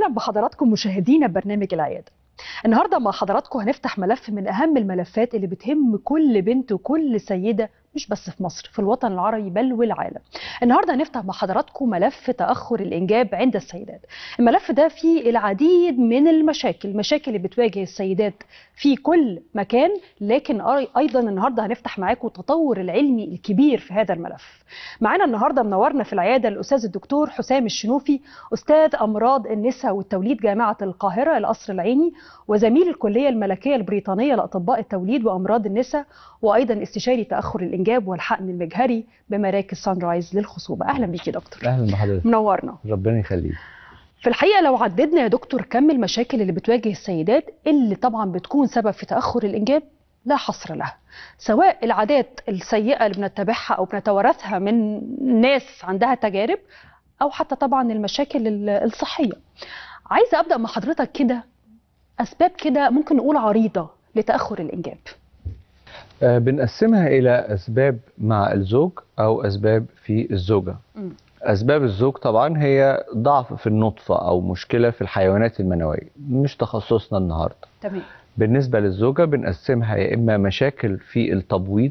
اهلا بحضراتكم مشاهدينا برنامج العياده النهارده مع حضراتكم هنفتح ملف من اهم الملفات اللي بتهم كل بنت وكل سيده مش بس في مصر في الوطن العربي بل والعالم النهارده هنفتح مع حضراتكم ملف تاخر الانجاب عند السيدات الملف ده فيه العديد من المشاكل مشاكل اللي بتواجه السيدات في كل مكان لكن ايضا النهارده هنفتح معاكم التطور العلمي الكبير في هذا الملف معانا النهارده منورنا في العياده الاستاذ الدكتور حسام الشنوفي استاذ امراض النساء والتوليد جامعه القاهره القصر العيني وزميل الكليه الملكيه البريطانيه لاطباء التوليد وامراض النساء وايضا استشاري تاخر الانجاب والحقن المجهري بمراكز سان رايز للخصوبه اهلا بيك يا دكتور اهلا بحضرتك منورنا ربنا يخليك في الحقيقه لو عددنا يا دكتور كم المشاكل اللي بتواجه السيدات اللي طبعا بتكون سبب في تاخر الانجاب لا حصر لها سواء العادات السيئه اللي بنتبعها او بنتوارثها من ناس عندها تجارب او حتى طبعا المشاكل الصحيه عايزه ابدا مع حضرتك كده اسباب كده ممكن نقول عريضه لتاخر الانجاب آه بنقسمها الى اسباب مع الزوج او اسباب في الزوجه م. اسباب الزوج طبعا هي ضعف في النطفه او مشكله في الحيوانات المنويه مش تخصصنا النهارده تمام بالنسبه للزوجه بنقسمها يا اما مشاكل في التبويض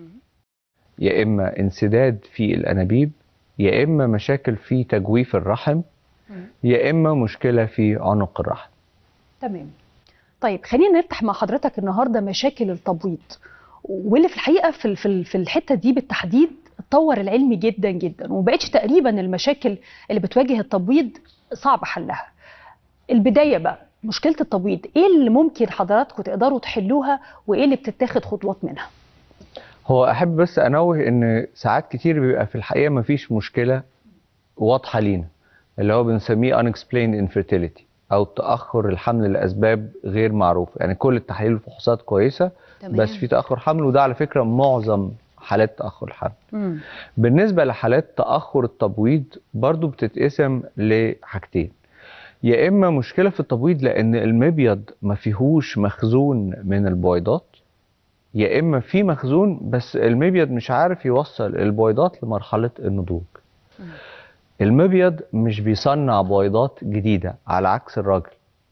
يا اما انسداد في الانابيب يا اما مشاكل في تجويف الرحم يا اما مشكله في عنق الرحم تمام طيب خلينا نفتح مع حضرتك النهارده مشاكل التبويض واللي في الحقيقه في في في الحته دي بالتحديد اتطور العلم جدا جدا ومبقتش تقريبا المشاكل اللي بتواجه التبويض صعب حلها البدايه بقى مشكله التبويض ايه اللي ممكن حضراتكم تقدروا تحلوها وايه اللي بتتاخد خطوات منها هو احب بس انوه ان ساعات كتير بيبقى في الحقيقه مفيش مشكله واضحه لينا اللي هو بنسميه unexplained infertility او تاخر الحمل لاسباب غير معروفه يعني كل التحاليل والفحوصات كويسه تمام. بس في تاخر حمل وده على فكره معظم حالات تاخر الحمل مم. بالنسبه لحالات تاخر التبويض برضو بتتقسم لحاجتين يا اما مشكله في التبويض لان المبيض ما فيهوش مخزون من البويضات يا اما في مخزون بس المبيض مش عارف يوصل البويضات لمرحله النضوج مم. المبيض مش بيصنع بويضات جديده على عكس الراجل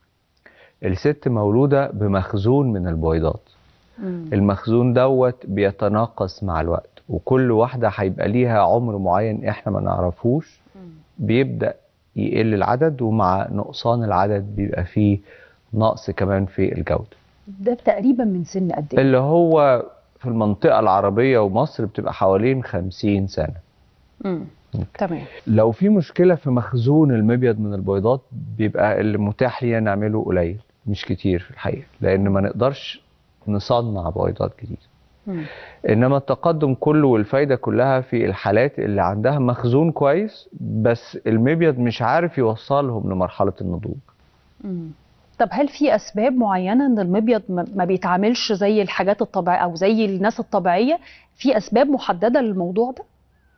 الست مولوده بمخزون من البويضات مم. المخزون دوت بيتناقص مع الوقت وكل واحده هيبقى ليها عمر معين احنا ما نعرفوش مم. بيبدا يقل العدد ومع نقصان العدد بيبقى فيه نقص كمان في الجوده ده تقريبا من سن قد ايه اللي هو في المنطقه العربيه ومصر بتبقى حوالين 50 سنه مم. تمام لو في مشكله في مخزون المبيض من البيضات بيبقى اللي متاح لينا نعمله قليل مش كتير في الحقيقه لان ما نقدرش نصنع بيضات جديده مم. انما التقدم كله والفايده كلها في الحالات اللي عندها مخزون كويس بس المبيض مش عارف يوصلهم لمرحله النضوج مم. طب هل في اسباب معينه ان المبيض ما ما بيتعاملش زي الحاجات الطبيعيه او زي الناس الطبيعيه في اسباب محدده للموضوع ده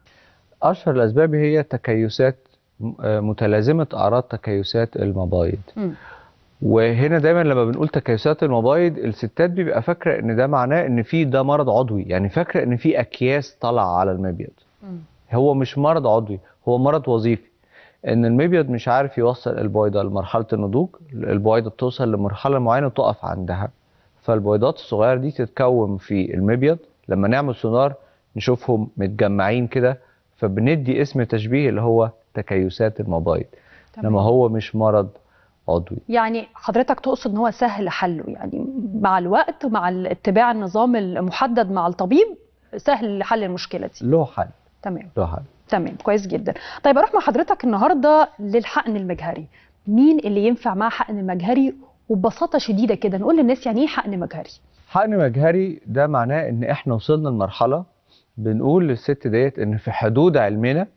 اشهر الاسباب هي تكيسات م- آه، متلازمه اعراض تكيسات المبايض مم. وهنا دايما لما بنقول تكيسات المبايض الستات بيبقى فاكره ان ده معناه ان في ده مرض عضوي يعني فاكره ان في اكياس طالعه على المبيض مم. هو مش مرض عضوي هو مرض وظيفي ان المبيض مش عارف يوصل البويضه لمرحله النضوج البويضه بتوصل لمرحله معينه وتقف عندها فالبويضات الصغيره دي تتكون في المبيض لما نعمل سونار نشوفهم متجمعين كده فبندي اسم تشبيه اللي هو تكيسات المبايض تمام. انما هو مش مرض عضوي يعني حضرتك تقصد ان هو سهل حله يعني مع الوقت مع اتباع النظام المحدد مع الطبيب سهل حل المشكله دي له حل تمام له حل تمام كويس جدا طيب اروح مع حضرتك النهارده للحقن المجهري مين اللي ينفع معاه حقن مجهري وببساطه شديده كده نقول للناس يعني ايه حقن مجهري حقن مجهري ده معناه ان احنا وصلنا لمرحله بنقول للست ديت ان في حدود علمنا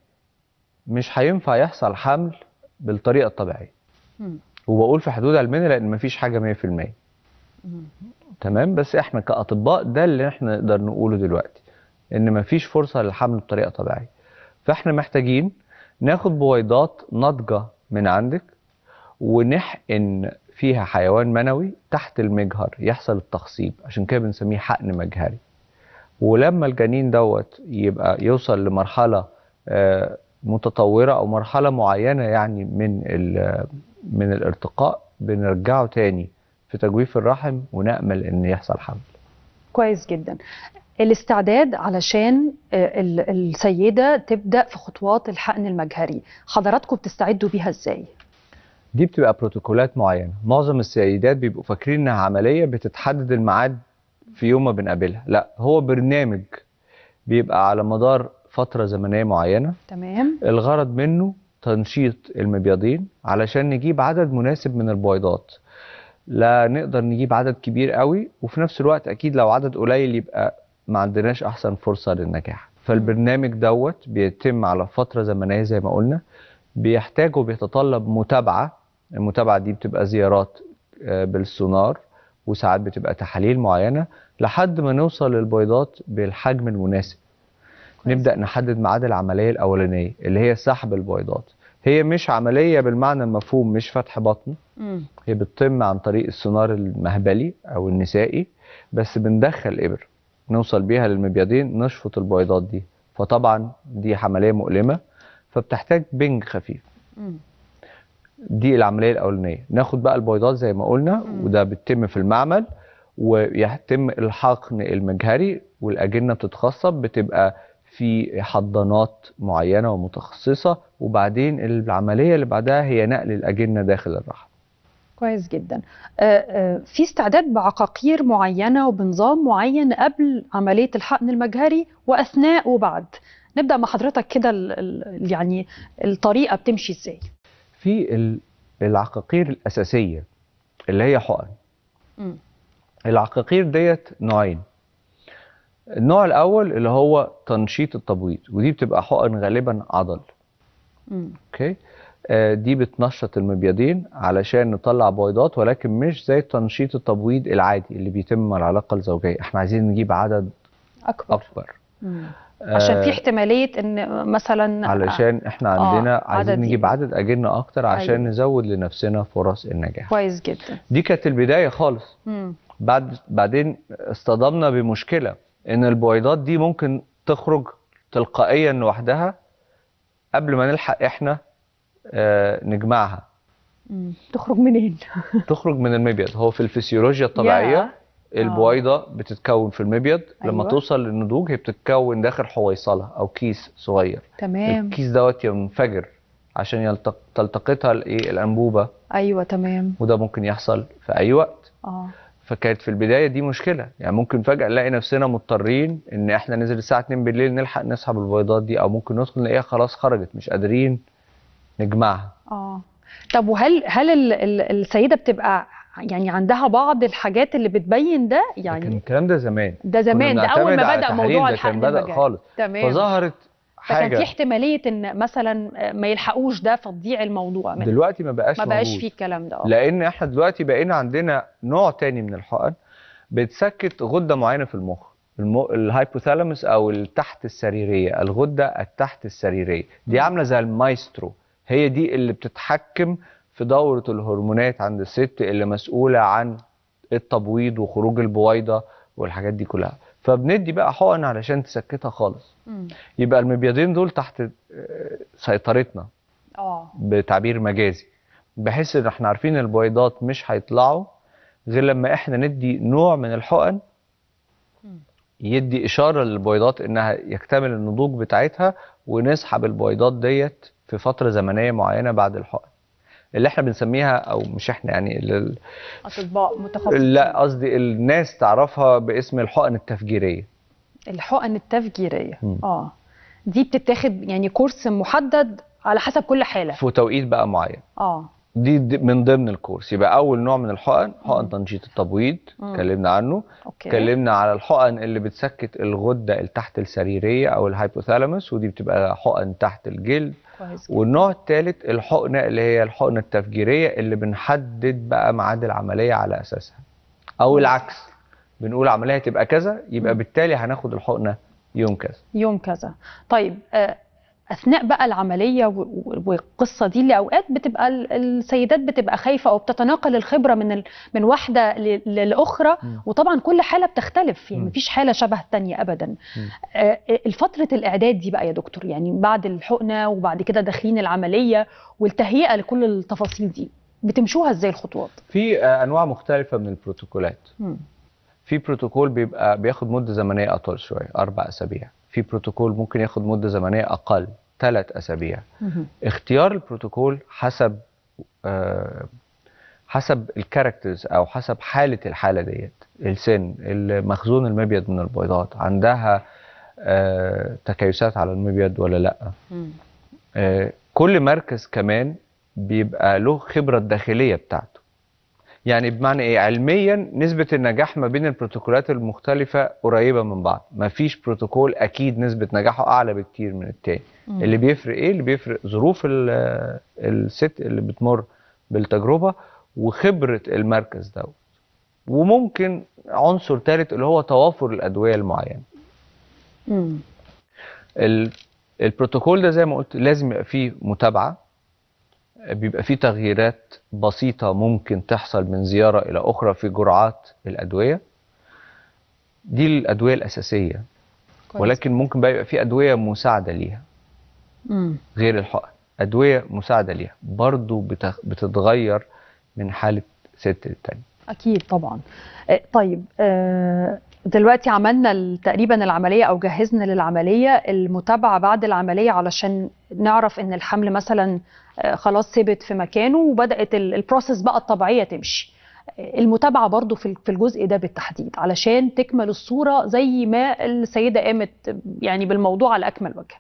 مش هينفع يحصل حمل بالطريقه الطبيعيه مم. وبقول في حدود علمنا لان مفيش حاجه 100% مم. تمام بس احنا كاطباء ده اللي احنا نقدر نقوله دلوقتي ان مفيش فرصه للحمل بطريقه طبيعيه فاحنا محتاجين ناخد بويضات ناضجه من عندك ونحقن فيها حيوان منوي تحت المجهر يحصل التخصيب عشان كده بنسميه حقن مجهري ولما الجنين دوت يبقى يوصل لمرحله آه، متطوره او مرحله معينه يعني من ال- من الارتقاء بنرجعه تاني في تجويف الرحم ونأمل ان يحصل حمل كويس جدا الاستعداد علشان آه، ال- السيدة تبدأ في خطوات الحقن المجهري حضراتكم بتستعدوا بيها ازاي؟ دي بتبقى بروتوكولات معينة معظم السيدات بيبقوا فاكرين انها عملية بتتحدد الميعاد في يوم ما بنقابلها لا هو برنامج بيبقى على مدار فترة زمنية معينة تمام الغرض منه تنشيط المبيضين علشان نجيب عدد مناسب من البويضات لا نقدر نجيب عدد كبير قوي وفي نفس الوقت اكيد لو عدد قليل يبقى ما عندناش احسن فرصة للنجاح فالبرنامج دوت بيتم على فترة زمنية زي ما قلنا بيحتاج وبيتطلب متابعة المتابعة دي بتبقى زيارات آه، بالسونار وساعات بتبقى تحاليل معينة لحد ما نوصل للبيضات بالحجم المناسب كويس. نبدأ نحدد ميعاد العملية الأولانية اللي هي سحب البيضات هي مش عملية بالمعنى المفهوم مش فتح بطن مم. هي بتتم عن طريق السونار المهبلي أو النسائي بس بندخل إبر نوصل بيها للمبيضين نشفط البيضات دي فطبعا دي عملية مؤلمة فبتحتاج بنج خفيف مم. دي العملية الأولانية ناخد بقى البيضات زي ما قلنا مم. وده بيتم في المعمل ويتم الحقن المجهري والأجنة بتتخصب بتبقى في حضانات معينة ومتخصصة وبعدين العملية اللي بعدها هي نقل الأجنة داخل الرحم كويس جدا آه، آه، في استعداد بعقاقير معينة وبنظام معين قبل عملية الحقن المجهري وأثناء وبعد نبدأ مع حضرتك كده ال- ال- يعني الطريقة بتمشي ازاي في ال- العقاقير الأساسية اللي هي حقن مم. العقاقير ديت نوعين النوع الأول اللي هو تنشيط التبويض ودي بتبقى حقن غالبا عضل مم. اوكي آه، دي بتنشط المبيضين علشان نطلع بويضات ولكن مش زي تنشيط التبويض العادي اللي بيتم مع العلاقه الزوجيه احنا عايزين نجيب عدد أكبر اكبر مم. عشان في آه، احتمالية إن مثلا علشان احنا آه، عندنا عدد عايزين نجيب يبقى. عدد اجنه اكتر عشان أيوة. نزود لنفسنا فرص النجاح كويس جدا دي كانت البدايه خالص مم. بعد بعدين اصطدمنا بمشكله ان البويضات دي ممكن تخرج تلقائيا لوحدها قبل ما نلحق احنا آه، نجمعها مم. تخرج منين؟ تخرج من المبيض هو في الفسيولوجيا الطبيعية يا. البويضة بتتكون في المبيض لما أيوة. توصل للنضوج هي بتتكون داخل حويصلة أو كيس صغير تمام الكيس دوت ينفجر عشان يلتق... تلتقطها الايه الأنبوبة أيوة تمام وده ممكن يحصل في أي وقت اه فكانت في البداية دي مشكلة يعني ممكن فجأة نلاقي نفسنا مضطرين إن إحنا ننزل الساعة 2 بالليل نلحق نسحب البيضات دي أو ممكن ندخل نلاقيها خلاص خرجت مش قادرين نجمعها اه طب وهل هل ال- ال- السيدة بتبقى يعني عندها بعض الحاجات اللي بتبين ده لكن يعني الكلام ده زمان ده زمان ده كنا اول بنعتمد ما على بدأ تحاليل، موضوع ده كان الحقن بدأ المجاني خالص تمام فظهرت فكان حاجة في احتمالية ان مثلا ما يلحقوش ده فتضيع الموضوع منه دلوقتي ما بقاش ما بقاش موجود. فيه الكلام ده اه لان احنا دلوقتي بقينا عندنا نوع تاني من الحقن بتسكت غده معينه في المخ المو... الهايبوثالاموس او التحت السريريه الغده التحت السريريه دي مم. عامله زي المايسترو هي دي اللي بتتحكم في دوره الهرمونات عند الست اللي مسؤوله عن التبويض وخروج البويضه والحاجات دي كلها فبندي بقى حقن علشان تسكتها خالص مم. يبقى المبيضين دول تحت آه، سيطرتنا اه بتعبير مجازي بحيث ان احنا عارفين البويضات مش هيطلعوا غير لما احنا ندي نوع من الحقن مم. يدي اشاره للبويضات انها يكتمل النضوج بتاعتها ونسحب البويضات ديت في فتره زمنيه معينه بعد الحقن اللي احنا بنسميها او مش احنا يعني ال- اطباء متخصصين لا قصدي الناس تعرفها باسم الحقن التفجيريه الحقن التفجيريه مم. اه دي بتتاخد يعني كورس محدد على حسب كل حالة في توقيت بقى معين اه دي دي من ضمن الكورس يبقى اول نوع من الحقن مم. حقن تنشيط التبويض مم. اتكلمنا عنه اوكي اتكلمنا على الحقن اللي بتسكت الغده التحت السريريه او الهايبوثالاموس ودي بتبقى حقن تحت الجلد كويس جدا. والنوع الثالث الحقنه اللي هي الحقنه التفجيريه اللي بنحدد بقى ميعاد العمليه على اساسها او مم. العكس بنقول عمليه تبقى كذا يبقى مم. بالتالي هناخد الحقنه يوم كذا يوم كذا طيب آه، اثناء بقى العمليه و- و- والقصه دي اللي اوقات بتبقى ال- السيدات بتبقى خايفه او بتتناقل الخبره من ال... من واحده ل- للاخرى مم. وطبعا كل حاله بتختلف يعني مم. مفيش حاله شبه الثانيه ابدا مم. آه، الفتره الاعداد دي بقى يا دكتور يعني بعد الحقنه وبعد كده داخلين العمليه والتهيئه لكل التفاصيل دي بتمشوها ازاي الخطوات في آه، انواع مختلفه من البروتوكولات مم. في بروتوكول بيبقى بياخد مده زمنيه اطول شويه اربع اسابيع في بروتوكول ممكن ياخد مده زمنيه اقل ثلاث اسابيع مهم. اختيار البروتوكول حسب آه، حسب الكاركترز او حسب حاله الحاله ديت السن المخزون المبيض من البيضات عندها آه، تكيسات على المبيض ولا لا مم. آه، كل مركز كمان بيبقى له خبرة الداخلية بتاعته يعني بمعنى ايه علميا نسبة النجاح ما بين البروتوكولات المختلفة قريبة من بعض مفيش بروتوكول اكيد نسبة نجاحه اعلى بكتير من التاني مم. اللي بيفرق ايه اللي بيفرق ظروف ال- الست اللي بتمر بالتجربة وخبرة المركز دوت وممكن عنصر ثالث اللي هو توافر الادوية المعينة مم. ال- البروتوكول ده زي ما قلت لازم يبقى فيه متابعة بيبقى فيه تغييرات بسيطة ممكن تحصل من زيارة إلى أخرى في جرعات الأدوية دي الأدوية الأساسية كويس. ولكن ممكن بقى يبقى فيه أدوية مساعدة ليها مم. غير الحقن أدوية مساعدة ليها برضو بتغ- بتتغير من حالة ست للتانية أكيد طبعا آه، طيب آه، دلوقتي عملنا ال- تقريبا العملية أو جهزنا للعملية المتابعة بعد العملية علشان نعرف إن الحمل مثلا آه، خلاص ثبت في مكانه وبدأت ال- البروسيس بقى الطبيعية تمشي آه، المتابعة برضو في ال- في الجزء ده بالتحديد علشان تكمل الصورة زي ما السيدة قامت يعني بالموضوع على أكمل وجه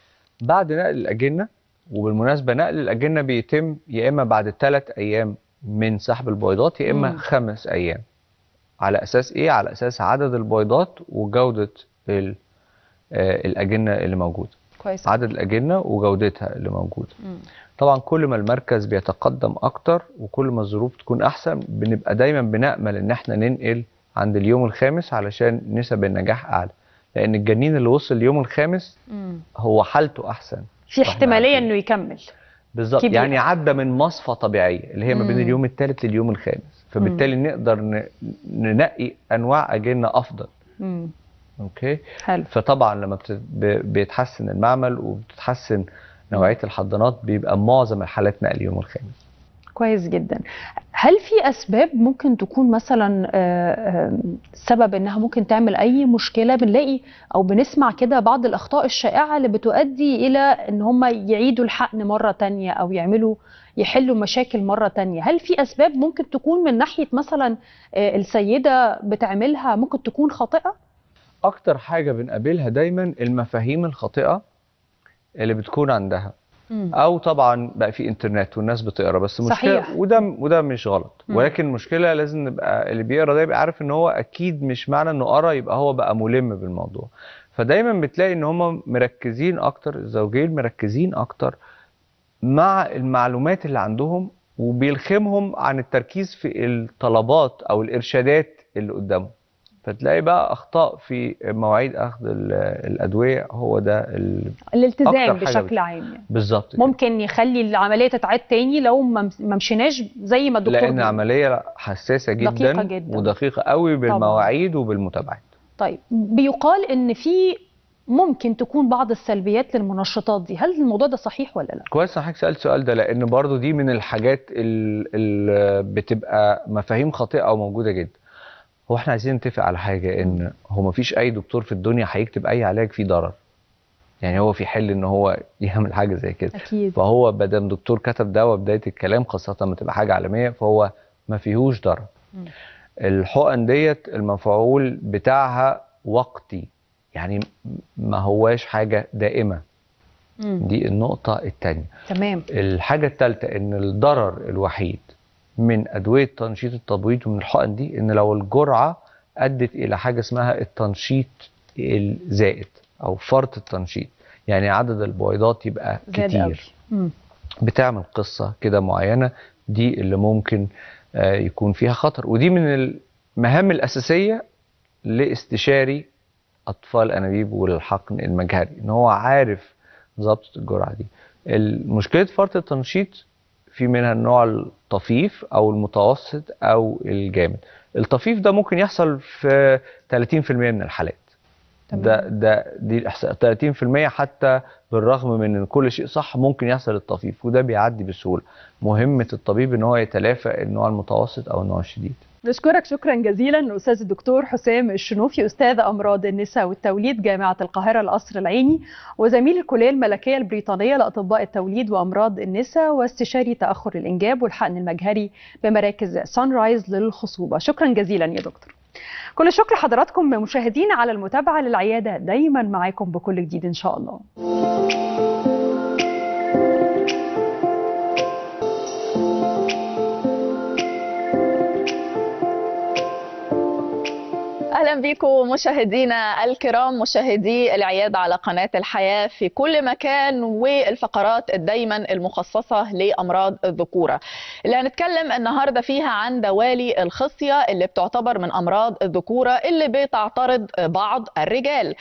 بعد نقل الأجنة وبالمناسبة نقل الأجنة بيتم يا إما بعد ثلاث أيام من سحب البيضات يا إما مم. خمس أيام على أساس إيه؟ على أساس عدد البيضات وجودة ال- آه، الأجنة اللي موجودة كويس عدد الأجنة وجودتها اللي موجودة طبعا كل ما المركز بيتقدم أكتر وكل ما الظروف تكون أحسن بنبقى دايما بنأمل إن إحنا ننقل عند اليوم الخامس علشان نسب النجاح أعلى لأن الجنين اللي وصل اليوم الخامس هو حالته أحسن في وإحنا احتمالية عارفين. إنه يكمل بالظبط كبيرة. يعني عدى من مصفى طبيعيه اللي هي ما بين مم. اليوم الثالث لليوم الخامس فبالتالي نقدر ن- ننقي انواع اجنه افضل مم. اوكي حلو فطبعا لما بت- ب- بيتحسن المعمل وبتتحسن نوعيه الحضانات بيبقى معظم الحالات نقل اليوم الخامس كويس جدا هل في اسباب ممكن تكون مثلا آه، آه، سبب انها ممكن تعمل اي مشكله بنلاقي او بنسمع كده بعض الاخطاء الشائعه اللي بتؤدي الى ان هم يعيدوا الحقن مره تانية او يعملوا يحلوا مشاكل مره تانية هل في اسباب ممكن تكون من ناحيه مثلا آه، السيده بتعملها ممكن تكون خاطئه اكتر حاجه بنقابلها دايما المفاهيم الخاطئه اللي بتكون عندها او طبعا بقى في انترنت والناس بتقرا بس مشكله صحيح. وده وده مش غلط مم. ولكن المشكله لازم نبقى اللي بيقرا ده يبقى عارف ان هو اكيد مش معنى انه قرا يبقى هو بقى ملم بالموضوع فدايما بتلاقي ان هم مركزين اكتر الزوجين مركزين اكتر مع المعلومات اللي عندهم وبيلخمهم عن التركيز في الطلبات او الارشادات اللي قدامهم فتلاقي بقى اخطاء في مواعيد اخذ ال- الادويه هو ده ال- الالتزام أكتر حاجة بشكل عام يعني. بالظبط كده. ممكن يخلي العمليه تتعاد تاني لو ما ما مشيناش زي ما الدكتور لان بيقول. عمليه حساسه جدا, دقيقة جداً. ودقيقه قوي بالمواعيد وبالمتابعات طيب بيقال ان في ممكن تكون بعض السلبيات للمنشطات دي هل الموضوع ده صحيح ولا لا كويس إن حضرتك سالت السؤال ده لان برضو دي من الحاجات اللي بتبقى مفاهيم خاطئه او موجوده جدا هو احنا عايزين نتفق على حاجه ان هو مفيش اي دكتور في الدنيا هيكتب اي علاج فيه ضرر يعني هو في حل ان هو يعمل حاجه زي كده اكيد فهو بدل دكتور كتب دواء بدايه الكلام خاصه لما تبقى حاجه عالميه فهو ما فيهوش ضرر مم. الحقن ديت المفعول بتاعها وقتي يعني ما هواش حاجه دائمه مم. دي النقطه الثانيه تمام الحاجه الثالثه ان الضرر الوحيد من ادويه تنشيط التبويض ومن الحقن دي ان لو الجرعه ادت الى حاجه اسمها التنشيط الزائد او فرط التنشيط يعني عدد البويضات يبقى زاد قوي كتير مم. بتعمل قصة كده معينة دي اللي ممكن آه، يكون فيها خطر ودي من المهام الأساسية لاستشاري أطفال أنابيب والحقن المجهري إن هو عارف ضبط الجرعة دي مشكلة فرط التنشيط في منها النوع الطفيف أو المتوسط أو الجامد الطفيف ده ممكن يحصل في 30% من الحالات ده ده دي الاحصاء 30% حتى بالرغم من ان كل شيء صح ممكن يحصل الطفيف وده بيعدي بسهوله مهمه الطبيب ان هو يتلافى النوع المتوسط او النوع الشديد نشكرك شكرا جزيلا استاذ الدكتور حسام الشنوفي استاذ امراض النساء والتوليد جامعه القاهره القصر العيني وزميل الكليه الملكيه البريطانيه لاطباء التوليد وامراض النساء واستشاري تاخر الانجاب والحقن المجهري بمراكز سان رايز للخصوبه شكرا جزيلا يا دكتور كل الشكر حضراتكم مشاهدينا على المتابعه للعياده دايما معاكم بكل جديد ان شاء الله اهلا بكم مشاهدينا الكرام مشاهدي العياده على قناه الحياه في كل مكان والفقرات دايما المخصصه لامراض الذكوره اللي هنتكلم النهارده فيها عن دوالي الخصيه اللي بتعتبر من امراض الذكوره اللي بتعترض بعض الرجال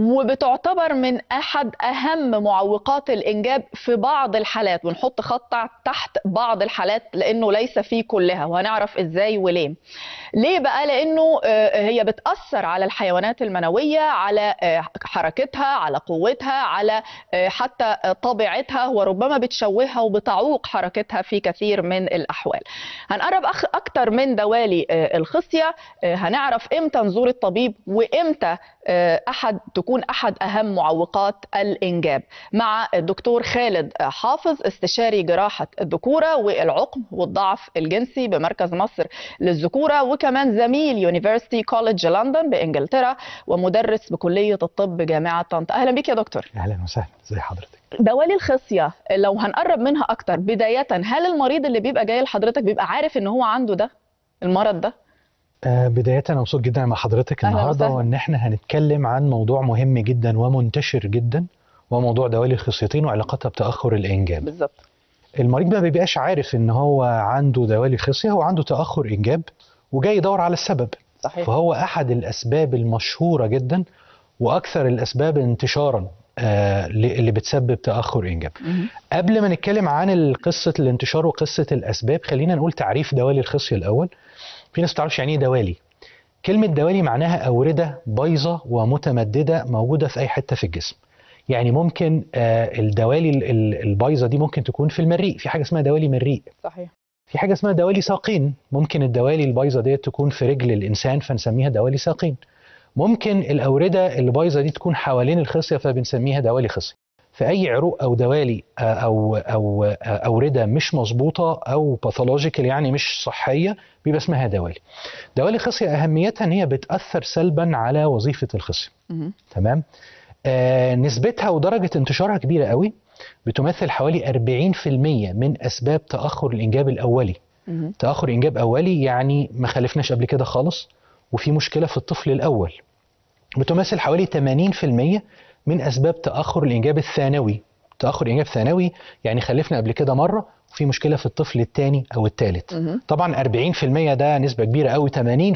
وبتعتبر من احد اهم معوقات الانجاب في بعض الحالات ونحط خط تحت بعض الحالات لانه ليس في كلها وهنعرف ازاي وليه ليه بقى لانه هي بتاثر على الحيوانات المنويه على حركتها على قوتها على حتى طبيعتها وربما بتشوهها وبتعوق حركتها في كثير من الاحوال هنقرب اكتر من دوالي الخصيه هنعرف امتى نزور الطبيب وامتى احد تكون احد اهم معوقات الانجاب مع الدكتور خالد حافظ استشاري جراحه الذكوره والعقم والضعف الجنسي بمركز مصر للذكوره وكمان زميل يونيفرسيتي كوليدج لندن بانجلترا ومدرس بكليه الطب جامعه طنطا اهلا بك يا دكتور اهلا وسهلا زي حضرتك دوالي الخصيه لو هنقرب منها اكتر بدايه هل المريض اللي بيبقى جاي لحضرتك بيبقى عارف ان هو عنده ده المرض ده آه بداية أنا مبسوط جدا مع حضرتك النهارده وإن إحنا هنتكلم عن موضوع مهم جدا ومنتشر جدا وموضوع دوالي الخصيتين وعلاقتها بتأخر الإنجاب. بالظبط. المريض ما بيبقاش عارف إن هو عنده دوالي خصية هو عنده تأخر إنجاب وجاي يدور على السبب. صحيح. فهو أحد الأسباب المشهورة جدا وأكثر الأسباب انتشارا آه اللي بتسبب تأخر إنجاب. قبل ما نتكلم عن قصة الانتشار وقصة الأسباب خلينا نقول تعريف دوالي الخصية الأول. في ناس تعرفش يعني ايه دوالي كلمة دوالي معناها أوردة بايظة ومتمددة موجودة في أي حتة في الجسم يعني ممكن آه الدوالي البايظة دي ممكن تكون في المريء في حاجة اسمها دوالي مريء صحيح في حاجة اسمها دوالي ساقين ممكن الدوالي البايظة دي تكون في رجل الإنسان فنسميها دوالي ساقين ممكن الأوردة البايظة دي تكون حوالين الخصية فبنسميها دوالي خصية في اي عروق او دوالي او او اورده مش مظبوطه او باثولوجيكال يعني مش صحيه بيبقى اسمها دوالي. دوالي الخصيه اهميتها ان هي بتاثر سلبا على وظيفه الخصيه. تمام؟ آه نسبتها ودرجه انتشارها كبيره قوي بتمثل حوالي 40% من اسباب تاخر الانجاب الاولي. مم. تاخر انجاب اولي يعني ما خلفناش قبل كده خالص وفي مشكله في الطفل الاول. بتمثل حوالي 80% من اسباب تاخر الانجاب الثانوي تاخر الانجاب الثانوي يعني خلفنا قبل كده مره وفي مشكله في الطفل الثاني او الثالث مهم. طبعا 40% ده نسبه كبيره قوي 80%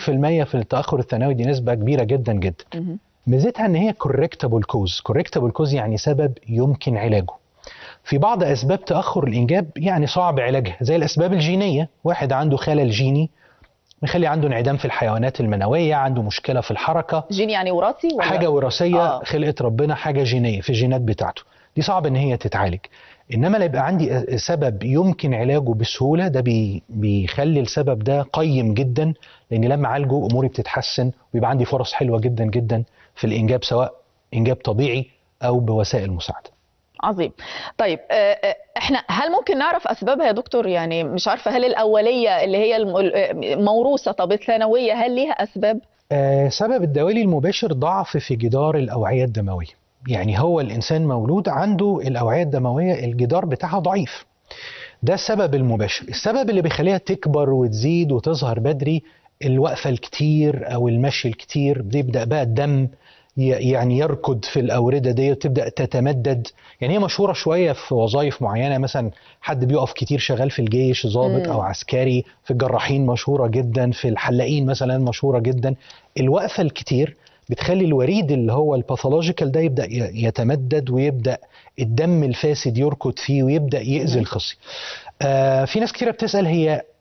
في التاخر الثانوي دي نسبه كبيره جدا جدا مهم. ميزتها ان هي كوركتابل كوز كوركتابل كوز يعني سبب يمكن علاجه في بعض اسباب تاخر الانجاب يعني صعب علاجها زي الاسباب الجينيه واحد عنده خلل جيني مخلي عنده انعدام في الحيوانات المنويه عنده مشكله في الحركه جين يعني وراثي ولا حاجه وراثيه آه. آه. خلقت ربنا حاجه جينيه في الجينات بتاعته دي صعب ان هي تتعالج انما لو يبقى عندي سبب يمكن علاجه بسهوله ده بي بيخلي السبب ده قيم جدا لان لما اعالجه اموري بتتحسن ويبقى عندي فرص حلوه جدا جدا في الانجاب سواء انجاب طبيعي او بوسائل مساعده عظيم طيب آه، آه، احنا هل ممكن نعرف اسبابها يا دكتور يعني مش عارفه هل الاوليه اللي هي الم- ال- موروثه طب الثانويه هل ليها اسباب آه، سبب الدوالي المباشر ضعف في جدار الأوعية الدموية يعني هو الإنسان مولود عنده الأوعية الدموية الجدار بتاعها ضعيف ده السبب المباشر السبب اللي بيخليها تكبر وتزيد وتظهر بدري الوقفة الكتير أو المشي الكتير بيبدأ بقى الدم ي- يعني يركض في الأوردة دي وتبدأ تتمدد يعني هي مشهورة شوية في وظائف معينة مثلا حد بيقف كتير شغال في الجيش ضابط مم. أو عسكري في الجراحين مشهورة جدا في الحلاقين مثلا مشهورة جدا الوقفة الكتير بتخلي الوريد اللي هو الباثولوجيكال ده يبدا ي- يتمدد ويبدا الدم الفاسد يركض فيه ويبدا يأذي مم. الخصي. آه في ناس كتيره بتسال هي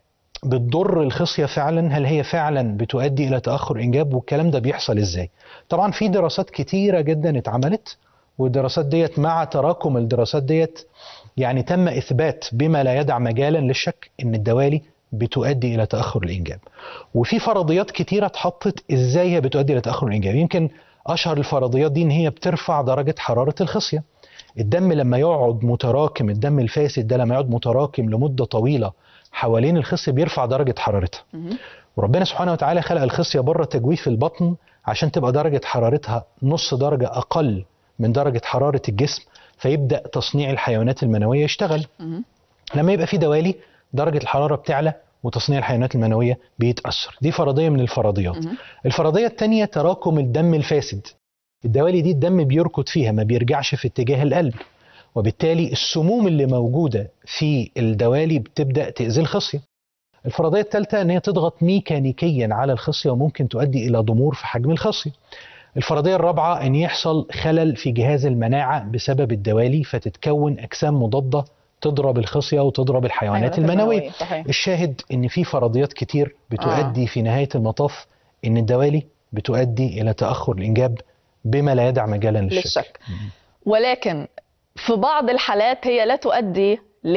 بتضر الخصيه فعلا هل هي فعلا بتؤدي الى تاخر انجاب والكلام ده بيحصل ازاي طبعا في دراسات كتيره جدا اتعملت والدراسات ديت مع تراكم الدراسات ديت يعني تم اثبات بما لا يدع مجالا للشك ان الدوالي بتؤدي الى تاخر الانجاب وفي فرضيات كتيره اتحطت ازاي هي بتؤدي الى تاخر الانجاب يمكن اشهر الفرضيات دي ان هي بترفع درجه حراره الخصيه الدم لما يقعد متراكم الدم الفاسد ده لما يقعد متراكم لمده طويله حوالين الخصيه بيرفع درجه حرارتها مهم. وربنا سبحانه وتعالى خلق الخصيه بره تجويف البطن عشان تبقى درجه حرارتها نص درجه اقل من درجه حراره الجسم فيبدا تصنيع الحيوانات المنويه يشتغل مهم. لما يبقى في دوالي درجه الحراره بتعلى وتصنيع الحيوانات المنويه بيتاثر دي فرضيه من الفرضيات مهم. الفرضيه الثانيه تراكم الدم الفاسد الدوالي دي الدم بيركض فيها ما بيرجعش في اتجاه القلب وبالتالي السموم اللي موجوده في الدوالي بتبدا تاذي الخصيه الفرضيه الثالثه ان هي تضغط ميكانيكيا على الخصيه وممكن تؤدي الى ضمور في حجم الخصيه الفرضيه الرابعه ان يحصل خلل في جهاز المناعه بسبب الدوالي فتتكون اجسام مضاده تضرب الخصيه وتضرب الحيوانات المنويه صحيح الشاهد ان في فرضيات كتير بتؤدي في نهايه المطاف ان الدوالي بتؤدي الى تاخر الانجاب بما لا يدع مجالا للشك, للشك ولكن في بعض الحالات هي لا تؤدي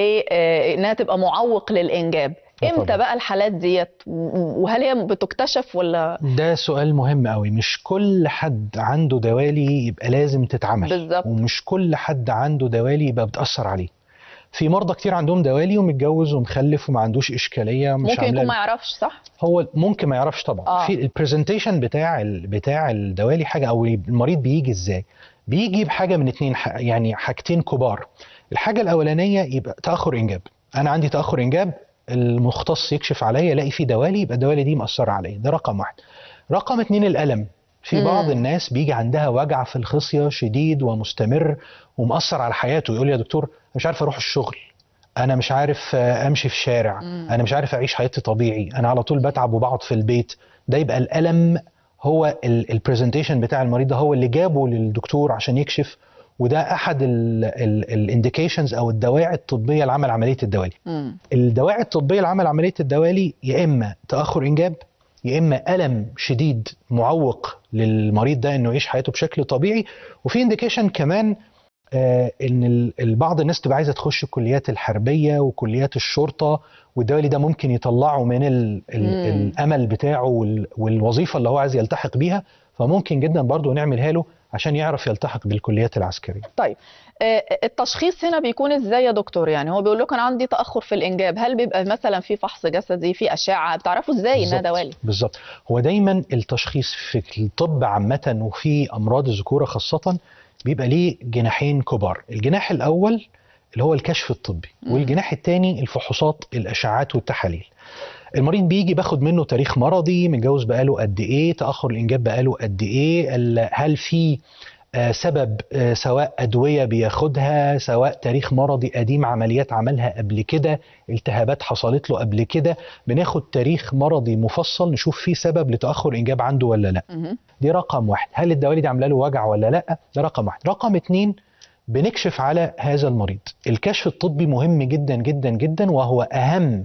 لانها تبقى معوق للانجاب آه امتى طبعاً. بقى الحالات ديت و- وهل هي بتكتشف ولا ده سؤال مهم قوي مش كل حد عنده دوالي يبقى لازم تتعمل بالظبط. ومش كل حد عنده دوالي يبقى بتاثر عليه في مرضى كتير عندهم دوالي ومتجوز ومخلف وما عندوش اشكاليه مش ممكن عاملة يكون ما يعرفش صح هو ممكن ما يعرفش طبعا آه. في البرزنتيشن بتاع ال- بتاع الدوالي حاجه او المريض بيجي ازاي بيجي بحاجه من اتنين ح- يعني حاجتين كبار الحاجه الاولانيه يبقى تاخر انجاب انا عندي تاخر انجاب المختص يكشف عليا يلاقي في دوالي يبقى الدوالي دي مأثره عليا ده رقم واحد رقم اتنين الالم في مم. بعض الناس بيجي عندها وجع في الخصيه شديد ومستمر ومأثر على حياته يقول لي يا دكتور أنا مش عارف اروح الشغل انا مش عارف آه، امشي في الشارع مم. انا مش عارف اعيش حياتي طبيعي انا على طول بتعب وبقعد في البيت ده يبقى الالم هو البرزنتيشن بتاع المريض ده هو اللي جابه للدكتور عشان يكشف وده احد الانديكيشنز او الدواعي الطبيه لعمل عمليه الدوالي مم. الدواعي الطبيه لعمل عمليه الدوالي يا اما تاخر انجاب يا اما الم شديد معوق للمريض ده انه يعيش حياته بشكل طبيعي وفي انديكيشن كمان آه ان ال- ال- بعض الناس تبقى عايزه تخش الكليات الحربيه وكليات الشرطه والدوالي ده ممكن يطلعه من ال ال مم. الامل بتاعه وال والوظيفه اللي هو عايز يلتحق بيها فممكن جدا برضه نعملها له عشان يعرف يلتحق بالكليات العسكريه طيب آه، التشخيص هنا بيكون ازاي يا دكتور يعني هو بيقول لك انا عندي تاخر في الانجاب هل بيبقى مثلا في فحص جسدي في اشعه بتعرفوا ازاي انها بالظبط. دوالي بالظبط هو دايما التشخيص في الطب عامة وفي أمراض الذكورة خاصة بيبقى ليه جناحين كبار الجناح الأول اللي هو الكشف الطبي مم. والجناح الثاني الفحوصات الأشعات والتحاليل المريض بيجي باخد منه تاريخ مرضي متجوز بقاله قد ايه تاخر الانجاب بقاله قد ايه ال- هل في آه، سبب آه، سواء ادويه بياخدها سواء تاريخ مرضي قديم عمليات عملها قبل كده التهابات حصلت له قبل كده بناخد تاريخ مرضي مفصل نشوف فيه سبب لتاخر انجاب عنده ولا لا مهم. دي رقم واحد هل الدوالي دي عامله له وجع ولا لا ده رقم واحد رقم اتنين بنكشف على هذا المريض الكشف الطبي مهم جدا جدا جدا وهو اهم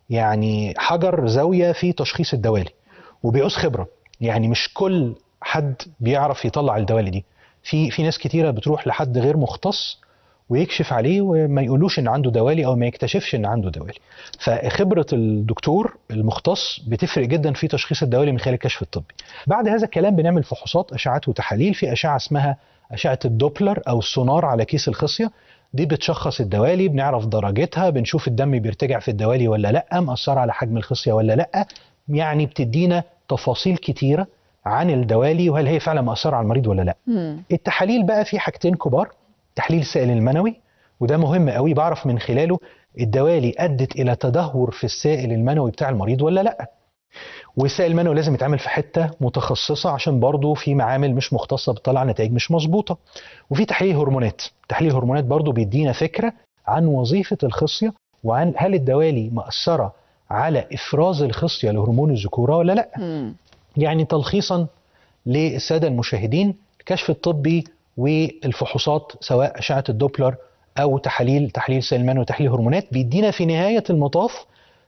يعني حجر زاويه في تشخيص الدوالي وبيعوز خبره يعني مش كل حد بيعرف يطلع الدوالي دي في في ناس كتيره بتروح لحد غير مختص ويكشف عليه وما يقولوش ان عنده دوالي او ما يكتشفش ان عنده دوالي فخبره الدكتور المختص بتفرق جدا في تشخيص الدوالي من خلال الكشف الطبي بعد هذا الكلام بنعمل فحوصات اشعات وتحاليل في اشعه اسمها اشعه الدوبلر او السونار على كيس الخصيه دي بتشخص الدوالي بنعرف درجتها بنشوف الدم بيرتجع في الدوالي ولا لا مأثر على حجم الخصيه ولا لا يعني بتدينا تفاصيل كتيره عن الدوالي وهل هي فعلا مأثره على المريض ولا لا مم. التحاليل بقى في حاجتين كبار تحليل السائل المنوي وده مهم قوي بعرف من خلاله الدوالي ادت الى تدهور في السائل المنوي بتاع المريض ولا لا والسائل المنوي لازم يتعمل في حته متخصصه عشان برضه في معامل مش مختصه بتطلع نتائج مش مظبوطه وفي تحليل هرمونات تحليل هرمونات برضه بيدينا فكره عن وظيفه الخصيه وعن هل الدوالي مأثره على افراز الخصيه لهرمون الذكوره ولا لا مم. يعني تلخيصا للساده المشاهدين الكشف الطبي والفحوصات سواء اشعه الدوبلر او تحاليل تحليل سائل المنوي وتحليل هرمونات بيدينا في نهايه المطاف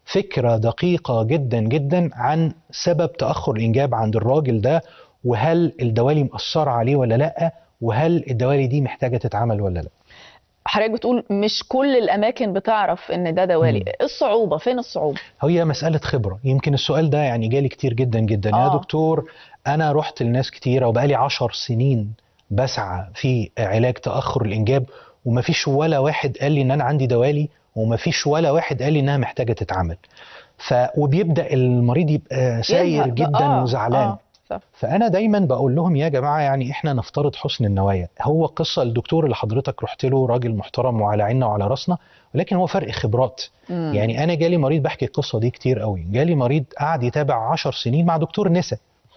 فكره دقيقه جدا جدا عن سبب تاخر الانجاب عند الراجل ده وهل الدوالي مأثره عليه ولا لا وهل الدوالي دي محتاجه تتعمل ولا لا حضرتك بتقول مش كل الاماكن بتعرف ان ده دوالي مم. ايه الصعوبه فين الصعوبه هي مسألة خبرة يمكن السؤال ده يعني جالي كتير جدا جدا يا آه. دكتور أنا رحت لناس كتيرة وبقالي عشر سنين بسعى في علاج تأخر الإنجاب ومفيش ولا واحد قال لي إن أنا عندي دوالي ومفيش ولا واحد قال لي إنها محتاجة تتعمل ف وبيبدأ المريض يبقى ساير يزهق بقى. جدا آه، وزعلان آه، صح. فأنا دايما بقول لهم يا جماعة يعني إحنا نفترض حسن النوايا هو قصة الدكتور اللي حضرتك رحت له راجل محترم وعلى عيننا وعلى راسنا ولكن هو فرق خبرات مم. يعني انا جالي مريض بحكي القصه دي كتير قوي جالي مريض قعد يتابع 10 سنين مع دكتور نسا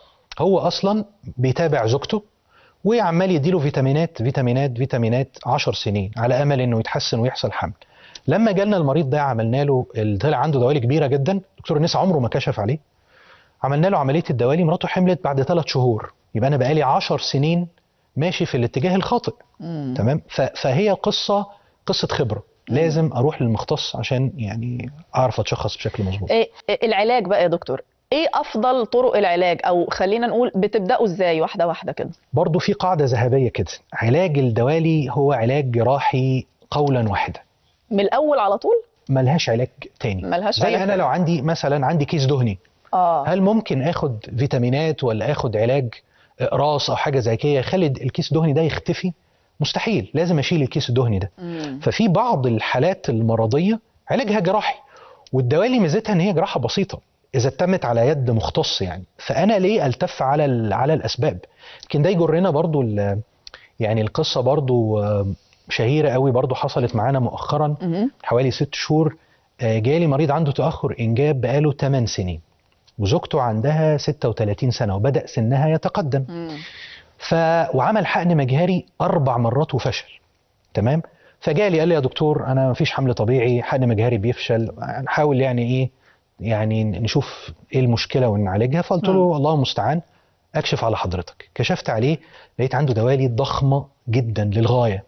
هو اصلا بيتابع زوجته وعمال يديله فيتامينات فيتامينات فيتامينات 10 سنين على امل انه يتحسن ويحصل حمل لما جالنا المريض ده عملنا له ال- طلع عنده دوالي كبيره جدا دكتور النسا عمره ما كشف عليه عملنا له عمليه الدوالي مراته حملت بعد ثلاث شهور يبقى انا بقالي 10 سنين ماشي في الاتجاه الخاطئ مم. تمام ف- فهي قصه قصه خبره لازم اروح للمختص عشان يعني اعرف اتشخص بشكل مظبوط إيه إيه العلاج بقى يا دكتور ايه افضل طرق العلاج او خلينا نقول بتبداوا ازاي واحده واحده كده برضو في قاعده ذهبيه كده علاج الدوالي هو علاج جراحي قولا واحدا من الاول على طول ملهاش علاج تاني ملهاش زي علاج انا تاني. لو عندي مثلا عندي كيس دهني اه هل ممكن اخد فيتامينات ولا اخد علاج راس او حاجه زي كده يخلي الكيس الدهني ده يختفي مستحيل لازم اشيل الكيس الدهني ده مم. ففي بعض الحالات المرضيه علاجها جراحي والدوالي ميزتها ان هي جراحه بسيطه اذا تمت على يد مختص يعني فانا ليه التف على ال- على الاسباب يمكن ده يجرنا برضو ال- يعني القصه برضو آه، شهيره قوي برضو حصلت معانا مؤخرا مم. حوالي ست شهور آه، جالي مريض عنده تاخر انجاب بقاله 8 سنين وزوجته عندها 36 سنه وبدا سنها يتقدم مم. ف وعمل حقن مجهري اربع مرات وفشل تمام فجالي قال لي يا دكتور انا مفيش حمل طبيعي حقن مجهري بيفشل نحاول يعني ايه يعني نشوف ايه المشكله ونعالجها فقلت له الله المستعان اكشف على حضرتك كشفت عليه لقيت عنده دوالي ضخمه جدا للغايه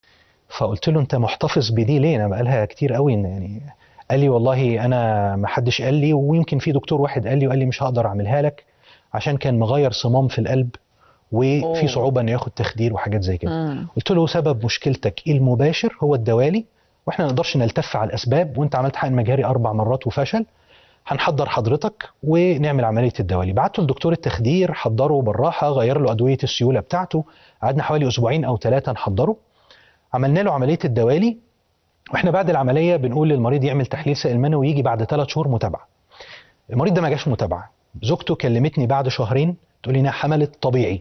فقلت له انت محتفظ بدي ليه انا بقالها كتير قوي إن يعني قال لي والله انا ما حدش قال لي ويمكن في دكتور واحد قال لي وقال لي مش هقدر اعملها لك عشان كان مغير صمام في القلب أوه. وفي صعوبه انه ياخد تخدير وحاجات زي كده مم. قلت له سبب مشكلتك المباشر هو الدوالي واحنا ما نقدرش نلتف على الاسباب وانت عملت حقن مجهري اربع مرات وفشل هنحضر حضرتك ونعمل عمليه الدوالي بعته لدكتور التخدير حضره بالراحه غير له ادويه السيوله بتاعته قعدنا حوالي اسبوعين او ثلاثه نحضره عملنا له عمليه الدوالي واحنا بعد العمليه بنقول للمريض يعمل تحليل سائل منوي ويجي بعد ثلاث شهور متابعه المريض ده ما جاش متابعه زوجته كلمتني بعد شهرين تقول لي انها حملت طبيعي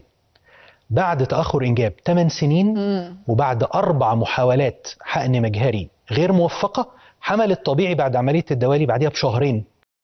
بعد تاخر انجاب 8 سنين مم. وبعد أربع محاولات حقن مجهري غير موفقة حملت طبيعي بعد عملية الدوالي بعدها بشهرين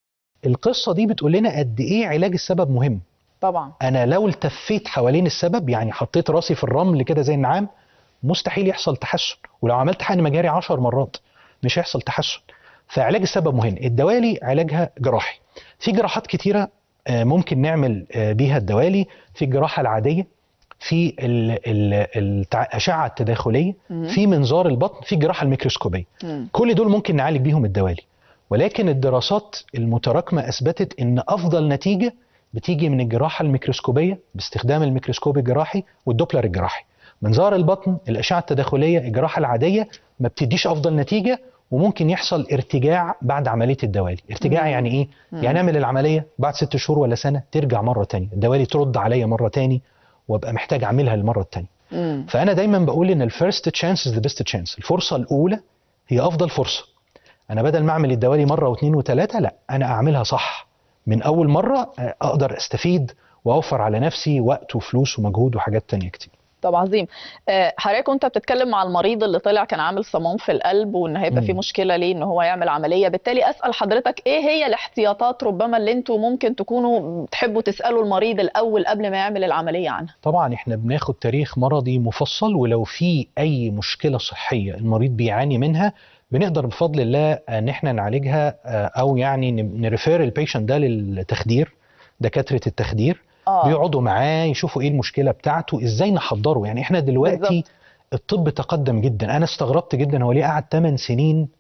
القصة دي بتقول لنا قد إيه علاج السبب مهم طبعا أنا لو التفيت حوالين السبب يعني حطيت راسي في الرمل كده زي النعام مستحيل يحصل تحسن ولو عملت حقن مجهري عشر مرات مش هيحصل تحسن فعلاج السبب مهم الدوالي علاجها جراحي في جراحات كتيرة آه، ممكن نعمل آه، بيها الدوالي في الجراحة العادية في ال- ال- التع- الأشعة التداخلية مم. في منظار البطن في الجراحة الميكروسكوبية مم. كل دول ممكن نعالج بيهم الدوالي ولكن الدراسات المتراكمة أثبتت أن أفضل نتيجة بتيجي من الجراحة الميكروسكوبية باستخدام الميكروسكوب الجراحي والدوبلر الجراحي منظار البطن الأشعة التداخلية الجراحة العادية ما بتديش أفضل نتيجة وممكن يحصل ارتجاع بعد عملية الدوالي ارتجاع مم. يعني إيه؟ مم. يعني أعمل العملية بعد ست شهور ولا سنة ترجع مرة تانية الدوالي ترد عليا مرة تاني وابقى محتاج اعملها المره الثانيه مم. فانا دايما بقول ان الفيرست تشانس از ذا بيست تشانس الفرصه الاولى هي افضل فرصه انا بدل ما اعمل الدوالي مره واثنين وثلاثه لا انا اعملها صح من اول مره آه، اقدر استفيد واوفر على نفسي وقت وفلوس ومجهود وحاجات تانية كتير طب عظيم آه، حضرتك وانت بتتكلم مع المريض اللي طلع كان عامل صمام في القلب وان هيبقى في مم. مشكله ليه ان هو يعمل عمليه بالتالي اسال حضرتك ايه هي الاحتياطات ربما اللي انتوا ممكن تكونوا تحبوا تسالوا المريض الاول قبل ما يعمل العمليه عنها طبعا احنا بناخد تاريخ مرضي مفصل ولو في اي مشكله صحيه المريض بيعاني منها بنقدر بفضل الله ان احنا نعالجها آه، او يعني نريفير البيشنت ده للتخدير دكاتره التخدير اه بيقعدوا معاه يشوفوا ايه المشكله بتاعته ازاي نحضره يعني احنا دلوقتي بالظبط. الطب تقدم جدا انا استغربت جدا هو ليه قعد 8 سنين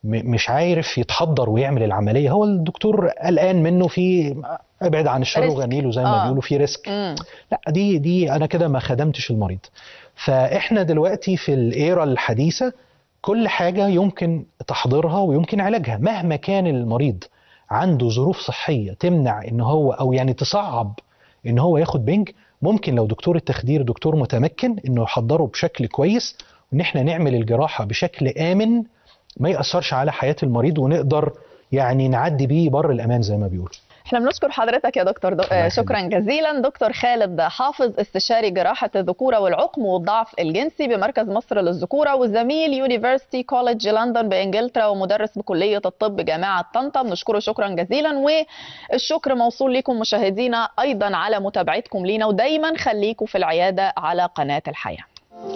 م- مش عارف يتحضر ويعمل العمليه هو الدكتور قلقان منه في ابعد عن الشر ريسك. وغنيله زي ما آه. بيقولوا في ريسك مم. لا دي دي انا كده ما خدمتش المريض فاحنا دلوقتي في الايرا الحديثه كل حاجه يمكن تحضيرها ويمكن علاجها مهما كان المريض عنده ظروف صحيه تمنع ان هو او يعني تصعب ان هو ياخد بنج ممكن لو دكتور التخدير دكتور متمكن انه يحضره بشكل كويس وان احنا نعمل الجراحه بشكل امن ما ياثرش على حياه المريض ونقدر يعني نعدي بيه بر الامان زي ما بيقولوا احنا بنشكر حضرتك يا دكتور دو... الله آه، يخليك. شكرا جزيلا دكتور خالد حافظ استشاري جراحة الذكورة والعقم والضعف الجنسي بمركز مصر للذكورة وزميل يونيفرسيتي كوليدج لندن بإنجلترا ومدرس بكلية الطب جامعة طنطا بنشكره شكرا جزيلا والشكر موصول لكم مشاهدينا أيضا على متابعتكم لينا ودايما خليكم في العيادة على قناة الحياة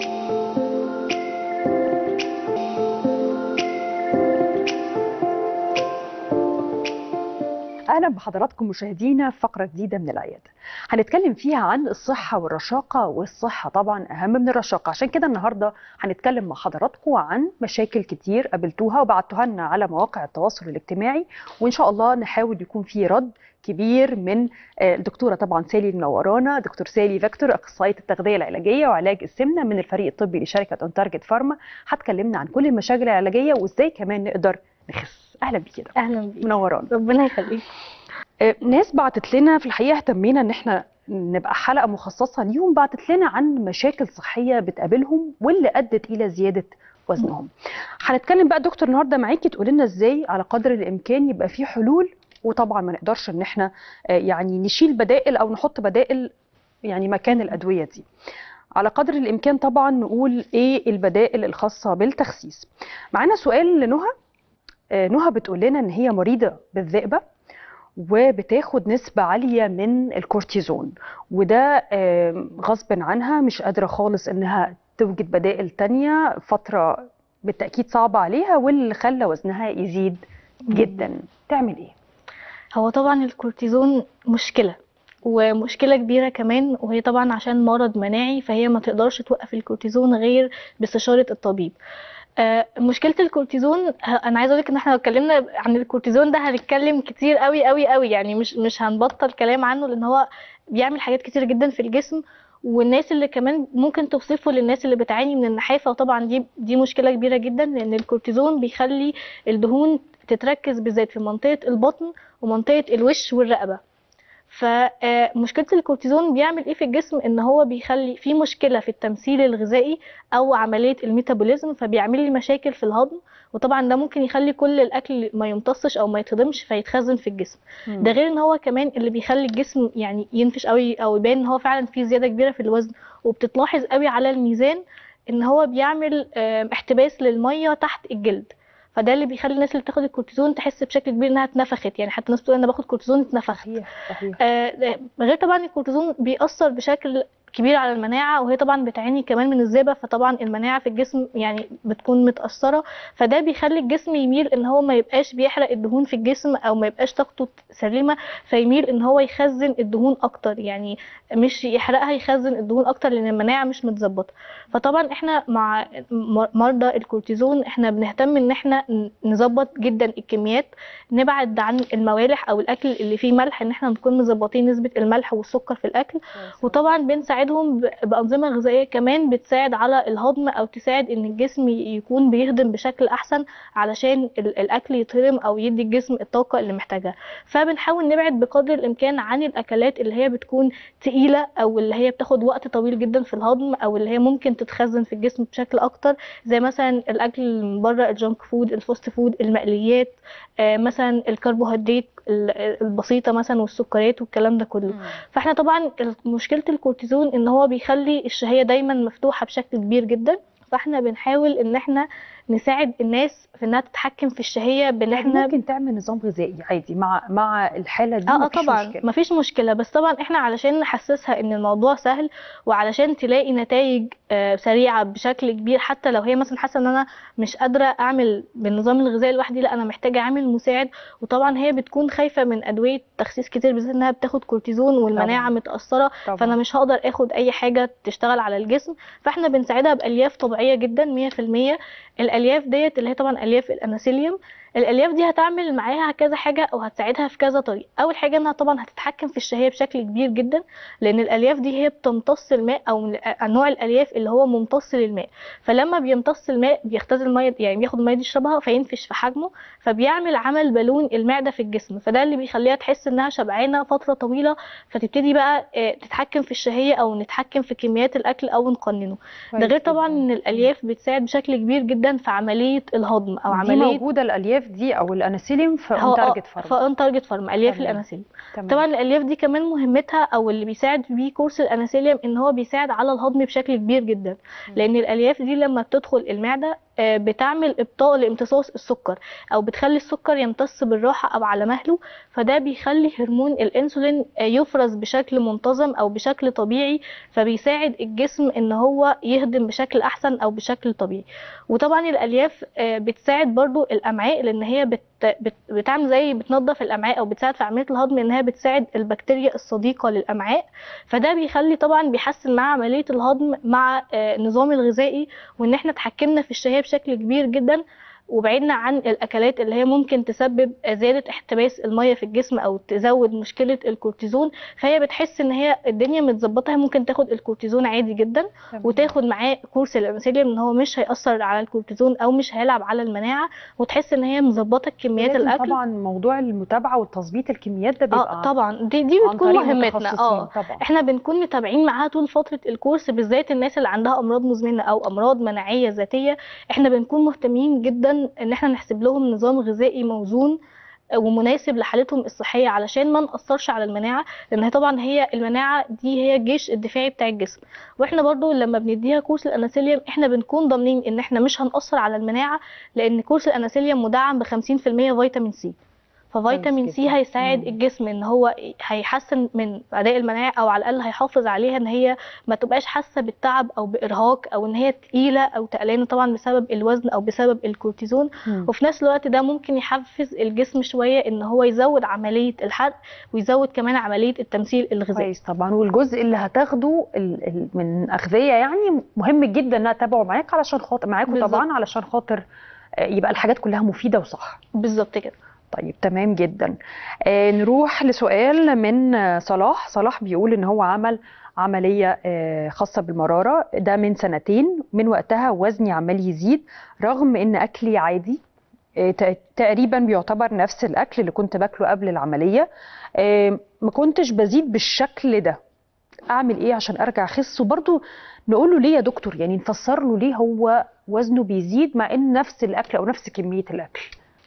اهلا بحضراتكم مشاهدينا في فقره جديده من العياده هنتكلم فيها عن الصحه والرشاقه والصحه طبعا اهم من الرشاقه عشان كده النهارده هنتكلم مع حضراتكم عن مشاكل كتير قابلتوها وبعتوها لنا على مواقع التواصل الاجتماعي وان شاء الله نحاول يكون في رد كبير من آه، الدكتوره طبعا سالي المنورانا دكتور سالي فيكتور اخصائيه التغذيه العلاجيه وعلاج السمنه من الفريق الطبي لشركه اون تارجت فارما هتكلمنا عن كل المشاكل العلاجيه وازاي كمان نقدر نخس اهلا بيكي يا دكتور. اهلا بيك منورانا ربنا يخليك آه، ناس بعتت لنا في الحقيقه اهتمينا ان احنا نبقى حلقه مخصصه ليهم بعتت لنا عن مشاكل صحيه بتقابلهم واللي ادت الى زياده وزنهم. هنتكلم بقى دكتور النهارده معاكي تقول لنا ازاي على قدر الامكان يبقى في حلول وطبعا ما نقدرش ان احنا آه، يعني نشيل بدائل او نحط بدائل يعني مكان الادويه دي. على قدر الامكان طبعا نقول ايه البدائل الخاصه بالتخسيس. معانا سؤال لنهى آه، نهى بتقول لنا ان هي مريضه بالذئبه وبتاخد نسبة عالية من الكورتيزون وده آم، غصب عنها مش قادرة خالص انها توجد بدائل تانية فترة بالتأكيد صعبة عليها واللي خلى وزنها يزيد جدا تعمل ايه؟ هو طبعا الكورتيزون مشكلة ومشكلة كبيرة كمان وهي طبعا عشان مرض مناعي فهي ما تقدرش توقف الكورتيزون غير باستشارة الطبيب آه، مشكلة الكورتيزون ه- انا عايزه اقولك ان احنا لو اتكلمنا عن الكورتيزون ده هنتكلم كتير قوي قوي قوي يعني مش مش هنبطل كلام عنه لان هو بيعمل حاجات كتير جدا في الجسم والناس اللي كمان ممكن توصفه للناس اللي بتعاني من النحافة وطبعا دي دي مشكلة كبيرة جدا لان الكورتيزون بيخلي الدهون تتركز بالذات في منطقة البطن ومنطقة الوش والرقبة فمشكلة الكورتيزون بيعمل ايه في الجسم ان هو بيخلي في مشكلة في التمثيل الغذائي او عملية الميتابوليزم فبيعمل لي مشاكل في الهضم وطبعا ده ممكن يخلي كل الاكل ما يمتصش او ما يتهضمش فيتخزن في الجسم ده غير ان هو كمان اللي بيخلي الجسم يعني ينفش قوي او يبان ان هو فعلا في زيادة كبيرة في الوزن وبتتلاحظ قوي على الميزان ان هو بيعمل آم، احتباس للمية تحت الجلد فده اللي بيخلي الناس اللي بتاخد الكورتيزون تحس بشكل كبير انها اتنفخت يعني حتى الناس بتقول انا باخد كورتيزون اتنفخت صحيح صحيح آه، غير طبعا الكورتيزون بيأثر بشكل كبير على المناعة وهي طبعا بتعاني كمان من الذئبة فطبعا المناعة في الجسم يعني بتكون متأثرة فده بيخلي الجسم يميل ان هو ما يبقاش بيحرق الدهون في الجسم او ما يبقاش طاقته سليمة فيميل ان هو يخزن الدهون اكتر يعني مش يحرقها يخزن الدهون اكتر لان المناعة مش متظبطة فطبعا احنا مع م- مرضى الكورتيزون احنا بنهتم ان احنا ن- نظبط جدا الكميات نبعد عن الموالح او الاكل اللي فيه ملح ان احنا نكون مظبطين نسبة الملح والسكر في الاكل وطبعا بنساعدهم ب- بأنظمة غذائية كمان بتساعد على الهضم أو تساعد إن الجسم ي- يكون بيهضم بشكل أحسن علشان ال- الأكل يتهضم أو يدي الجسم الطاقة اللي محتاجها فبنحاول نبعد بقدر الإمكان عن الأكلات اللي هي بتكون تقيلة أو اللي هي بتاخد وقت طويل جدا في الهضم أو اللي هي ممكن تتخزن في الجسم بشكل أكتر زي مثلا الأكل من بره الجونك فود الفاست فود المقليات آه، مثلا الكربوهيدرات ال- البسيطة مثلا والسكريات والكلام ده كله فاحنا طبعا ال- مشكله الكورتيزون ان هو بيخلي الشهيه دايما مفتوحه بشكل كبير جدا فاحنا بنحاول ان احنا نساعد الناس في انها تتحكم في الشهيه بان يعني احنا ممكن تعمل نظام غذائي عادي مع مع الحالة دي اه اه مفيش طبعا مشكلة. مفيش مشكله بس طبعا احنا علشان نحسسها ان الموضوع سهل وعلشان تلاقي نتائج آه، سريعه بشكل كبير حتى لو هي مثلا حاسه ان انا مش قادره اعمل بالنظام الغذائي لوحدي لا انا محتاجه اعمل مساعد وطبعا هي بتكون خايفه من ادويه تخسيس كتير بالذات انها بتاخد كورتيزون والمناعه طبعاً. متاثره طبعاً. فانا مش هقدر اخد اي حاجه تشتغل على الجسم فاحنا بنساعدها بالياف طبيعيه جدا 100% الالياف ديت اللي هي طبعا الياف الاناسيليوم الالياف دي هتعمل معاها كذا حاجه او هتساعدها في كذا طريقه اول حاجه انها طبعا هتتحكم في الشهيه بشكل كبير جدا لان الالياف دي هي بتمتص الماء او من انواع الالياف اللي هو ممتص للماء فلما بيمتص الماء بيختزل الميه يعني بياخد الميه دي يشربها فينفش في حجمه فبيعمل عمل بالون المعده في الجسم فده اللي بيخليها تحس انها شبعانه فتره طويله فتبتدي بقى آه، تتحكم في الشهيه او نتحكم في كميات الاكل او نقننه ده غير كويس طبعا جداً. ان الالياف بتساعد بشكل كبير جدا في عمليه الهضم او دي عمليه موجوده الالياف دي او الاناسيليوم في هو تارجت فارم فاون تارجت فارم الياف تمام. الاناسيليوم تمام. طبعا الالياف دي كمان مهمتها او اللي بيساعد بيه كورس الاناسيليوم ان هو بيساعد على الهضم بشكل كبير جدا لان الالياف دي لما بتدخل المعده آه، بتعمل ابطاء لامتصاص السكر او بتخلي السكر يمتص بالراحه او على مهله فده بيخلي هرمون الانسولين آه، يفرز بشكل منتظم او بشكل طبيعي فبيساعد الجسم ان هو يهضم بشكل احسن او بشكل طبيعي وطبعا الالياف آه، بتساعد برضو الامعاء لان هي بت بت بتعمل زي بتنظف الامعاء او بتساعد في عمليه الهضم انها بتساعد البكتيريا الصديقه للامعاء فده بيخلي طبعا بيحسن مع عمليه الهضم مع آه، النظام الغذائي وان احنا اتحكمنا في الشهيه بشكل كبير جدا وبعدنا عن الاكلات اللي هي ممكن تسبب زياده احتباس الميه في الجسم او تزود مشكله الكورتيزون فهي بتحس ان هي الدنيا متظبطه هي ممكن تاخد الكورتيزون عادي جدا تمام. وتاخد معاه كورس الانسولين ان هو مش هيأثر على الكورتيزون او مش هيلعب على المناعه وتحس ان هي مظبطه كميات لازم الاكل طبعا موضوع المتابعه والتظبيط الكميات ده بيبقى اه طبعا دي دي عن بتكون طريق مهمتنا متخصصين اه طبعا احنا بنكون متابعين معاها طول فتره الكورس بالذات الناس اللي عندها امراض مزمنه او امراض مناعيه ذاتيه احنا بنكون مهتمين جدا ان احنا نحسب لهم نظام غذائي موزون ومناسب لحالتهم الصحيه علشان ما ناثرش على المناعه لان هي طبعا هي المناعه دي هي الجيش الدفاعي بتاع الجسم واحنا برضو لما بنديها كورس الاناسيليوم احنا بنكون ضامنين ان احنا مش هنأثر على المناعه لان كورس الاناسيليوم مدعم ب 50% فيتامين سي ففيتامين كويس سي جدا. هيساعد مم. الجسم ان هو هيحسن من اداء المناعه او على الاقل هيحافظ عليها ان هي ما تبقاش حاسه بالتعب او بارهاق او ان هي تقيله او تقلانه طبعا بسبب الوزن او بسبب الكورتيزون مم. وفي نفس الوقت ده ممكن يحفز الجسم شويه ان هو يزود عمليه الحرق ويزود كمان عمليه التمثيل الغذائي كويس طبعا والجزء اللي هتاخده ال ال من اغذيه يعني مهم جدا ان اتابعه معاك علشان خاطر معاكم بالظبط. طبعا علشان خاطر آه، يبقى الحاجات كلها مفيده وصح بالظبط كده طيب تمام جدا آه نروح لسؤال من آه، صلاح صلاح بيقول ان هو عمل عملية آه، خاصة بالمرارة ده من سنتين من وقتها وزني عمال يزيد رغم ان اكلي عادي آه، ت- تقريبا بيعتبر نفس الاكل اللي كنت باكله قبل العملية آه، ما كنتش بزيد بالشكل ده اعمل ايه عشان ارجع اخس وبرضه نقول له ليه يا دكتور يعني نفسر له ليه هو وزنه بيزيد مع ان نفس الاكل او نفس كمية الاكل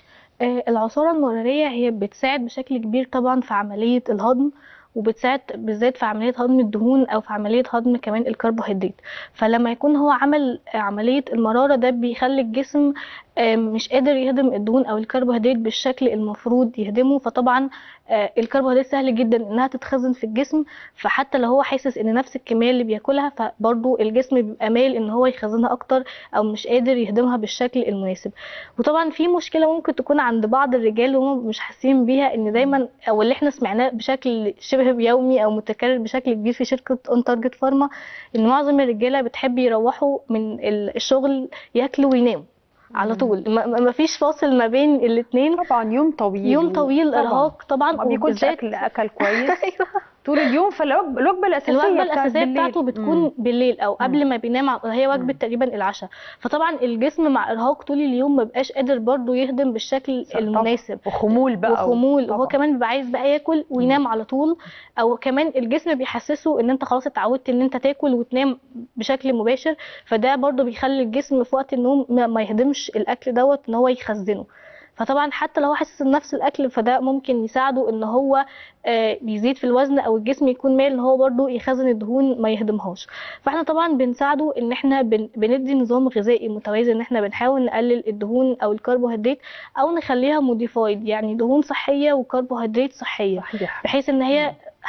آه، العصارة المرارية هي بتساعد بشكل كبير طبعا في عملية الهضم وبتساعد بالذات في عملية هضم الدهون أو في عملية هضم كمان الكربوهيدرات فلما يكون هو عمل عملية المرارة ده بيخلي الجسم آه، مش قادر يهضم الدهون أو الكربوهيدرات بالشكل المفروض يهضمه فطبعا آه، الكربوهيدرات سهل جدا إنها تتخزن في الجسم فحتى لو هو حاسس إن نفس الكمية اللي بياكلها فبرضه الجسم بيبقى مايل إن هو يخزنها أكتر أو مش قادر يهضمها بالشكل المناسب وطبعا في مشكله ممكن تكون عند بعض الرجال وهم مش حاسين بيها ان دايما او اللي احنا سمعناه بشكل شبه يومي او متكرر بشكل كبير في شركه اون تارجت فارما ان معظم الرجاله بتحب يروحوا من ال- الشغل ياكلوا ويناموا على طول ما- ما ما فيش فاصل ما بين الاثنين طبعا يوم طويل يوم طويل طبعاً. ارهاق طبعا ما بيكونش وبالذات- اكل اكل كويس أيوة. طول اليوم فالوجبه الوجبه الاساسيه الوجبه بتاعت الاساسيه بالليل. بتاعته بتكون مم. بالليل او قبل ما بينام ع- هي وجبه مم. تقريبا العشاء فطبعا الجسم مع ارهاق طول اليوم ما بقاش قادر برضه يهضم بالشكل طبعاً. المناسب وخمول بقى وخمول وهو طبعاً. كمان بيبقى عايز بقى ياكل وينام على طول او كمان الجسم بيحسسه ان انت خلاص اتعودت ان انت تاكل وتنام بشكل مباشر فده برضه بيخلي الجسم في وقت النوم ما ما يهضمش الاكل دوت ان هو يخزنه فطبعا حتى لو هو حاسس بنفس الاكل فده ممكن يساعده ان هو آه، بيزيد في الوزن او الجسم يكون مايل ان هو برضه يخزن الدهون ما يهضمهاش فاحنا طبعا بنساعده ان احنا بن- بندي نظام غذائي متوازن ان احنا بنحاول نقلل الدهون او الكربوهيدرات او نخليها موديفايد يعني دهون صحيه وكربوهيدرات صحيه صحيح بحيث ان هي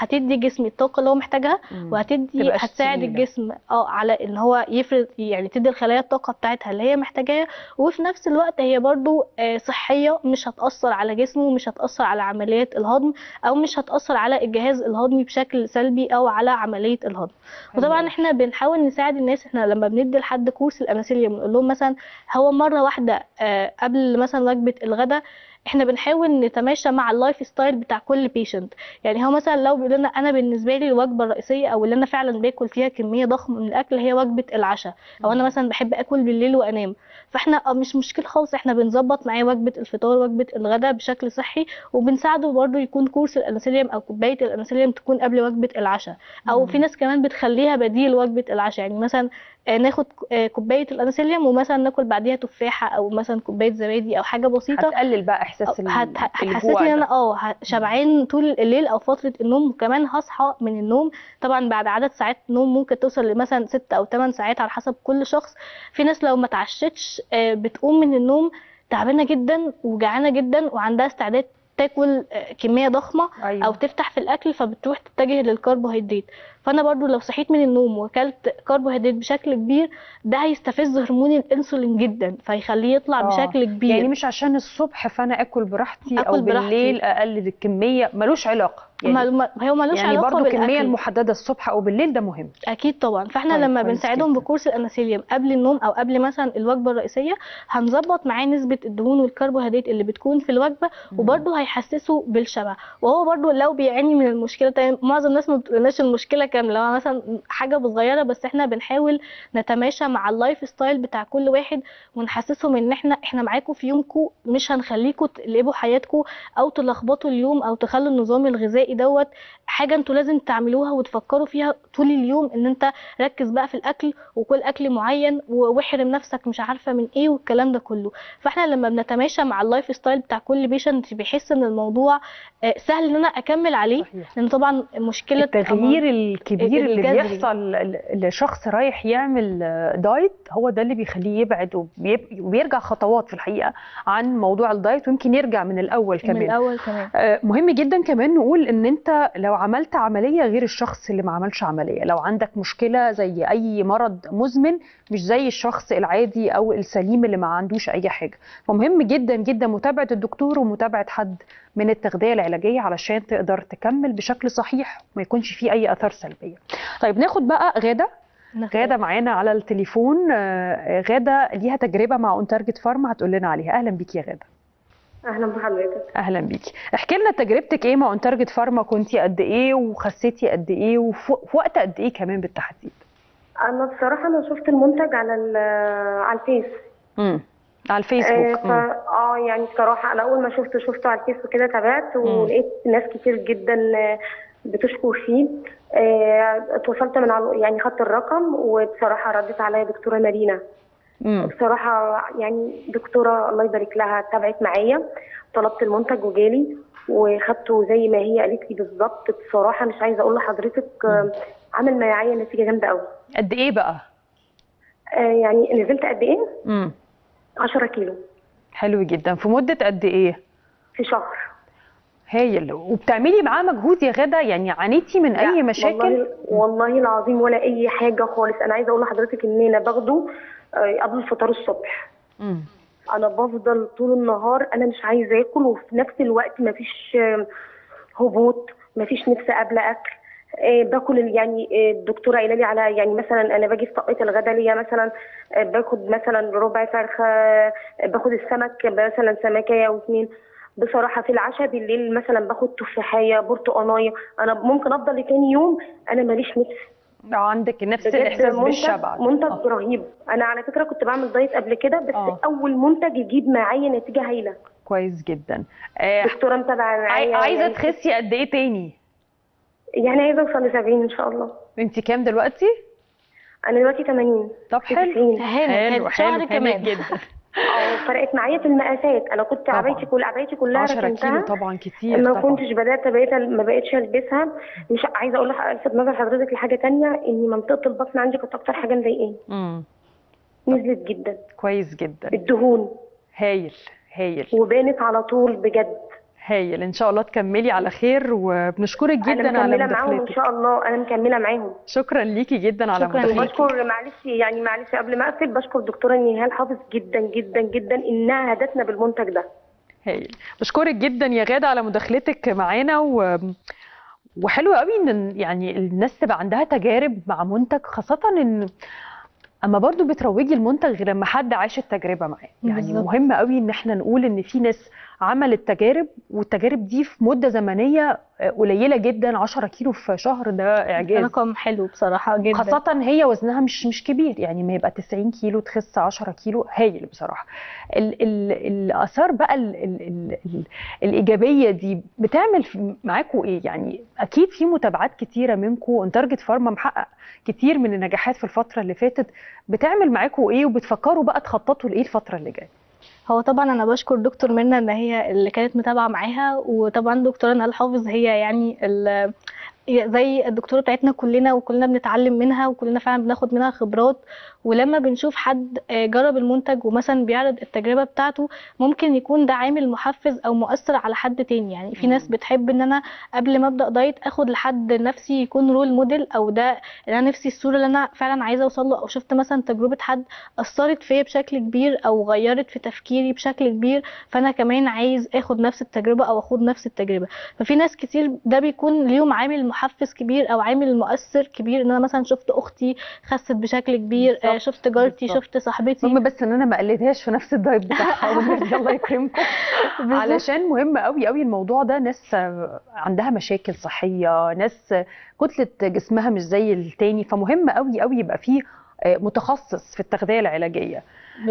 هتدي جسمي الطاقه اللي هو محتاجها مم. وهتدي تبقاش هتساعد تقيلة. الجسم اه على ان هو يفرز يعني تدي الخلايا الطاقه بتاعتها اللي هي محتاجاها وفي نفس الوقت هي برضو آه، صحيه مش هتاثر على جسمه مش هتاثر على عمليات الهضم او مش هتاثر على الجهاز الهضمي بشكل سلبي او على عمليه الهضم وطبعا احنا بنحاول نساعد الناس احنا لما بندي لحد كورس الاناسيليوم بنقول لهم مثلا هو مره واحده آه، قبل مثلا وجبه الغداء احنا بنحاول نتماشى مع اللايف ستايل بتاع كل بيشنت يعني هو مثلا لو بيقول لنا انا بالنسبه لي الوجبه الرئيسيه او اللي انا فعلا باكل فيها كميه ضخمه من الاكل هي وجبه العشاء او انا مثلا بحب اكل بالليل وانام فاحنا آه، مش مشكله خالص احنا بنظبط معاه وجبه الفطار وجبه الغداء بشكل صحي وبنساعده برضه يكون كورس الانسوليوم او كوبايه الانسوليوم تكون قبل وجبه العشاء او في ناس كمان بتخليها بديل وجبه العشاء يعني مثلا آه، ناخد آه، كوبايه الانسوليوم ومثلا ناكل بعديها تفاحه او مثلا كوبايه زبادي او حاجه بسيطه هتقلل بقى احساس ال- هت- هت- الجوع هتحسسني ان ده. انا اه ه- شبعان طول الليل او فتره النوم وكمان هصحى من النوم طبعا بعد عدد ساعات نوم ممكن توصل لمثلا 6 او 8 ساعات على حسب كل شخص في ناس لو ما اتعشتش آه، بتقوم من النوم تعبانه جدا وجعانه جدا وعندها استعداد تاكل آه، كميه ضخمه أيوة. او تفتح في الاكل فبتروح تتجه للكربوهيدرات فانا برضو لو صحيت من النوم واكلت كربوهيدرات بشكل كبير ده هيستفز هرمون الانسولين جدا فيخليه يطلع آه. بشكل كبير يعني مش عشان الصبح فانا اكل براحتي او آكل براحتي. بالليل اقلل الكميه ملوش علاقه ما يعني, ما- هو ملوش يعني علاقه برضو الكميه بالاكل المحدده الصبح او بالليل ده مهم اكيد طبعا فاحنا طيب، لما كويس بنساعدهم جدا. بكورس الاناسيليوم قبل النوم او قبل مثلا الوجبه الرئيسيه هنظبط معاه نسبه الدهون والكربوهيدرات اللي بتكون في الوجبه وبرده هيحسسه بالشبع وهو برده لو بيعاني من المشكله تاني معظم الناس ما بتقولناش المشكله كامله هو مثلا حاجه صغيره بس احنا بنحاول نتماشى مع اللايف ستايل بتاع كل واحد ونحسسهم ان احنا احنا معاكم في يومكم مش هنخليكم تقلبوا حياتكم او تلخبطوا اليوم او تخلوا النظام الغذائي دوت حاجه انتوا لازم تعملوها وتفكروا فيها طول اليوم ان انت ركز بقى في الاكل وكل اكل معين و- واحرم نفسك مش عارفه من ايه والكلام ده كله فاحنا لما بنتماشى مع اللايف ستايل بتاع كل بيشنت بيحس ان الموضوع آه، سهل ان انا اكمل عليه صحيح لان طبعا مشكله التغيير الكبير اللي الجذري. بيحصل لشخص رايح يعمل آه، دايت هو ده اللي بيخليه يبعد وبيب- وبيرجع خطوات في الحقيقه عن موضوع الدايت ويمكن يرجع من الاول من كمان الاول كمان آه، مهم جدا كمان نقول ان انت لو عملت عمليه غير الشخص اللي ما عملش عمليه لو عندك مشكله زي اي مرض مزمن مش زي الشخص العادي او السليم اللي ما عندوش اي حاجه فمهم جدا جدا متابعه الدكتور ومتابعه حد من التغذيه العلاجيه علشان تقدر تكمل بشكل صحيح وما يكونش فيه اي اثار سلبيه طيب ناخد بقى غاده غاده معانا على التليفون آه، غاده ليها تجربه مع اون تارجت فارما هتقول لنا عليها اهلا بيكي يا غاده اهلا بحضرتك اهلا بيكي احكي لنا تجربتك ايه مع اون تارجت فارما كنتي قد ايه وخسيتي قد ايه وفي في وقت قد ايه كمان بالتحديد انا بصراحه انا شفت المنتج على ال- على الفيس امم على آه، الفيسبوك ف مم. اه يعني بصراحه انا اول ما شفته شفته على الفيس وكده تابعت ولقيت ناس كتير جدا آه، بتشكر فيه آه، اتواصلت من على يعني خدت الرقم وبصراحه ردت عليا دكتوره مارينا مم. بصراحه يعني دكتوره الله يبارك لها تابعت معايا طلبت المنتج وجالي وخدته زي ما هي قالت لي بالظبط بصراحه مش عايزه اقول لحضرتك آه، عمل معايا نتيجه جامده قوي قد ايه بقى آه، يعني نزلت قد ايه؟ امم 10 كيلو حلو جدا في مده قد ايه في شهر هايل وبتعملي معاه مجهود يا غاده يعني عانيتي من اي لا، مشاكل والله, والله العظيم ولا اي حاجه خالص انا عايزه اقول لحضرتك ان انا باخده آه، قبل الفطار الصبح امم انا بفضل طول النهار انا مش عايزه اكل وفي نفس الوقت مفيش آه، هبوط مفيش نفس قبل اكل آه، باكل ال- يعني آه، الدكتوره قايله لي على يعني مثلا انا باجي في طاقه الغداء ليا مثلا آه، باخد مثلا ربع فرخه آه، باخد السمك مثلا سمكيه او اتنين بصراحه في العشاء بالليل مثلا باخد تفاحيه برتقانيه انا ممكن افضل لتاني يوم انا ماليش نفس عندك نفس بجد الاحساس منتج بالشبع ده. منتج آه. رهيب انا على فكره كنت بعمل دايت قبل كده بس آه. اول منتج يجيب معايا نتيجه هايله كويس جدا آه، دكتوره متابعه عاي- معايا عايزه يعني, تخسي قد ايه تاني يعني عايزه اوصل ل 70 ان شاء الله انت كام دلوقتي انا دلوقتي 80 طب في حلو 90. هانت حلو هانت شهر حلو كمان حلو جدا اه فرقت معايا في المقاسات انا كنت طبعاً. عبايتي كل عبايتي كلها 10 كيلو ركنتها طبعا كتير ما طبعا كنتش بدات بقيت ما بقتش البسها مش عايزه اقول لح- الفت نظر حضرتك لحاجه تانية ان منطقه البطن عندي كانت اكتر حاجه مضايقاني امم نزلت جدا كويس جدا الدهون هايل هايل وبانت على طول بجد هايل ان شاء الله تكملي على خير وبنشكرك جدا انا على مكمله معاهم ان مداخلتك شاء الله انا مكمله معاهم شكرا ليكي جدا على شكراً مداخلتك ليكي. بشكر معلش يعني معلش قبل ما اقفل بشكر دكتوره نهال حافظ جدا جدا جدا انها هدتنا بالمنتج ده هايل بشكرك جدا يا غادة على مداخلتك معانا و... وحلو قوي ان يعني الناس تبقى عندها تجارب مع منتج خاصة ان اما برضو بتروجي المنتج غير لما حد عاش التجربة معاه يعني بالظبط. مهم قوي ان احنا نقول ان في ناس عملت تجارب والتجارب دي في مدة زمنية قليلة جدا 10 كيلو في شهر ده اعجاز رقم حلو بصراحه جدا خاصة هي وزنها مش مش كبير يعني ما يبقى 90 كيلو تخس 10 كيلو هايل بصراحة ال ال الآثار بقى ال ال ال ال الإيجابية دي بتعمل في- معاكوا إيه؟ يعني أكيد في متابعات كتيرة منكم تارجت فارما محقق كتير من النجاحات في الفترة اللي فاتت بتعمل معاكوا إيه وبتفكروا بقى تخططوا لإيه الفترة اللي جاية؟ هو طبعا انا بشكر دكتور منى ان هي اللي كانت متابعه معاها وطبعا دكتوره نهال حافظ هي يعني ال- زي الدكتوره بتاعتنا كلنا وكلنا بنتعلم منها وكلنا فعلا بناخد منها خبرات ولما بنشوف حد آه، جرب المنتج ومثلا بيعرض التجربه بتاعته ممكن يكون ده عامل محفز او مؤثر على حد تاني يعني في ناس بتحب ان انا قبل ما ابدا دايت اخد لحد نفسي يكون رول موديل او ده اللي انا نفسي الصوره اللي انا فعلا عايزه اوصل له او شفت مثلا تجربه حد اثرت فيا بشكل كبير او غيرت في تفكيري بشكل كبير فانا كمان عايز اخد نفس التجربه او اخد نفس التجربه ففي ناس كتير ده بيكون ليهم عامل محفز كبير او عامل مؤثر كبير ان انا مثلا شفت اختي خست بشكل كبير آه، بالظبط، شفت جارتي بالظبط. شفت صاحبتي المهم بس ان انا ما قلدهاش في نفس الدايت بتاعها والناس دي الله يكرمكم علشان مهم قوي قوي الموضوع ده ناس عندها مشاكل صحيه ناس كتله جسمها مش زي التاني فمهم قوي قوي يبقى فيه متخصص في التغذيه العلاجيه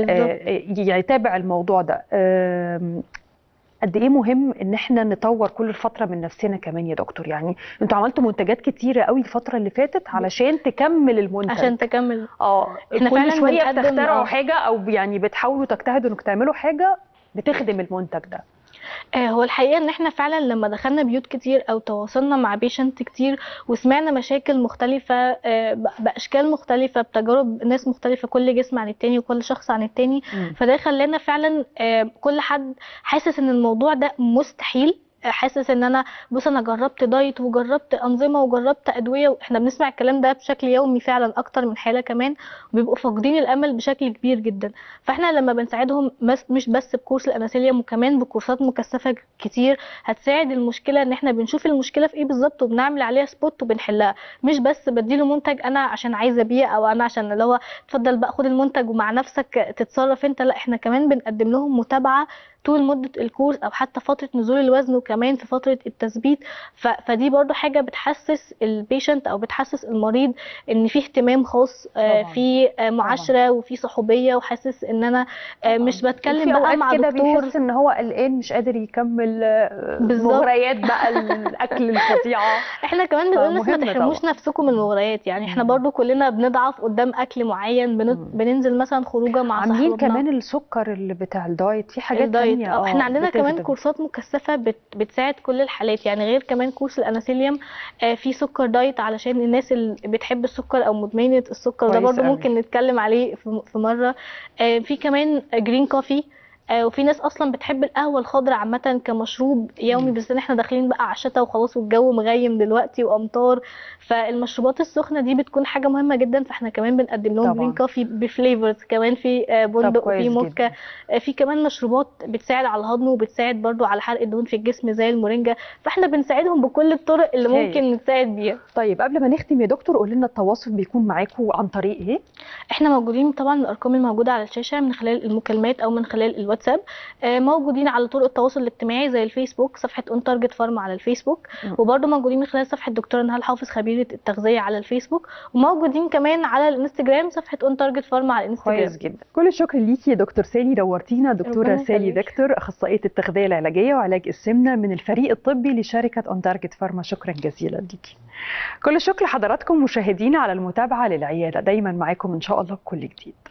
بالظبط يتابع الموضوع ده آم، قد ايه مهم ان احنا نطور كل فتره من نفسنا كمان يا دكتور يعني انتوا عملتوا منتجات كتيره قوي الفتره اللي فاتت علشان تكمل المنتج عشان تكمل اه إحنا كل فعلاً شويه بنقدم- بتخترعوا آه. حاجه او يعني بتحاولوا تجتهدوا انكم تعملوا حاجه بتخدم المنتج ده آه، هو الحقيقة ان احنا فعلا لما دخلنا بيوت كتير او تواصلنا مع بيشنت كتير وسمعنا مشاكل مختلفة آه، ب- باشكال مختلفة بتجارب ناس مختلفة كل جسم عن التاني وكل شخص عن التاني فده خلانا فعلا آه، كل حد حاسس ان الموضوع ده مستحيل آه، حاسس ان انا بص انا جربت دايت وجربت انظمه وجربت ادويه احنا بنسمع الكلام ده بشكل يومي فعلا اكتر من حاله كمان وبيبقوا فاقدين الامل بشكل كبير جدا فاحنا لما بنساعدهم مس- مش بس بكورس الاناسيليوم وكمان بكورسات مكثفه كتير هتساعد المشكله ان احنا بنشوف المشكله في ايه بالظبط وبنعمل عليها سبوت وبنحلها مش بس بديله منتج انا عشان عايزه ابيع او انا عشان اللي هو اتفضل بقى خد المنتج ومع نفسك تتصرف انت لا احنا كمان بنقدم لهم متابعه طول مدة الكورس أو حتى فترة نزول الوزن وكمان في فترة التثبيت ف... فدي برضو حاجة بتحسس البيشنت أو بتحسس المريض إن في اهتمام خاص آه، طبعاً. في آه، معاشرة وفي صحوبية وحاسس إن أنا آه، مش بتكلم وفي بقى اوقات مع كده دكتور بيحس ان هو قلقان مش قادر يكمل آه، بالظبط. مغريات بقى الاكل الفظيعه احنا كمان بنقول للناس ما فمهم تحرموش طبعاً. نفسكم من المغريات يعني احنا مم. برضو كلنا بنضعف قدام اكل معين بن... مم. بننزل مثلا خروجه مع عاملين صاحبنا كمان السكر اللي بتاع الدايت في حاجات الدايت تانية اه احنا عندنا كمان بتخدم. كورسات مكثفه بت... بتساعد كل الحالات يعني غير كمان كورس الاناسيليوم آه في سكر دايت علشان الناس اللي بتحب السكر او مدمنه السكر ده كويس برضو أوي. ممكن نتكلم عليه في في مره آه في كمان جرين كوفي آه، وفي ناس اصلا بتحب القهوه الخضراء عامه كمشروب يومي مم. بالذات إن احنا داخلين بقى على الشتاء وخلاص والجو مغيم دلوقتي وامطار فالمشروبات السخنه دي بتكون حاجه مهمه جدا فاحنا كمان بنقدم لهم طبعاً. جرين كوفي بفليفرز كمان في آه، طب بندق وفي كويس موكا جدا آه، في كمان مشروبات بتساعد على الهضم وبتساعد برضو على حرق الدهون في الجسم زي المورينجا فاحنا بنساعدهم بكل الطرق اللي هايل. ممكن نتساعد بيها طيب قبل ما نختم يا دكتور قول لنا التواصل بيكون معاكم عن طريق ايه احنا موجودين طبعا الارقام الموجوده على الشاشه من خلال المكالمات او من خلال الواتساب آه، موجودين على طرق التواصل الاجتماعي زي الفيسبوك صفحه اون تارجت فارما على الفيسبوك مم. وبرضو موجودين من خلال صفحه دكتوره نهال حافظ خبيره التغذيه على الفيسبوك وموجودين كمان على الانستجرام صفحه اون تارجت فارما على الانستجرام كويس جدا كل الشكر ليكي يا دكتور سالي نورتينا دكتوره ربنا سالي يخليك. دكتور اخصائيه التغذيه العلاجيه وعلاج السمنه من الفريق الطبي لشركه اون تارجت فارما شكرا جزيلا ليكي كل الشكر لحضراتكم مشاهدينا على المتابعه للعياده دايما معاكم ان شاء الله بكل جديد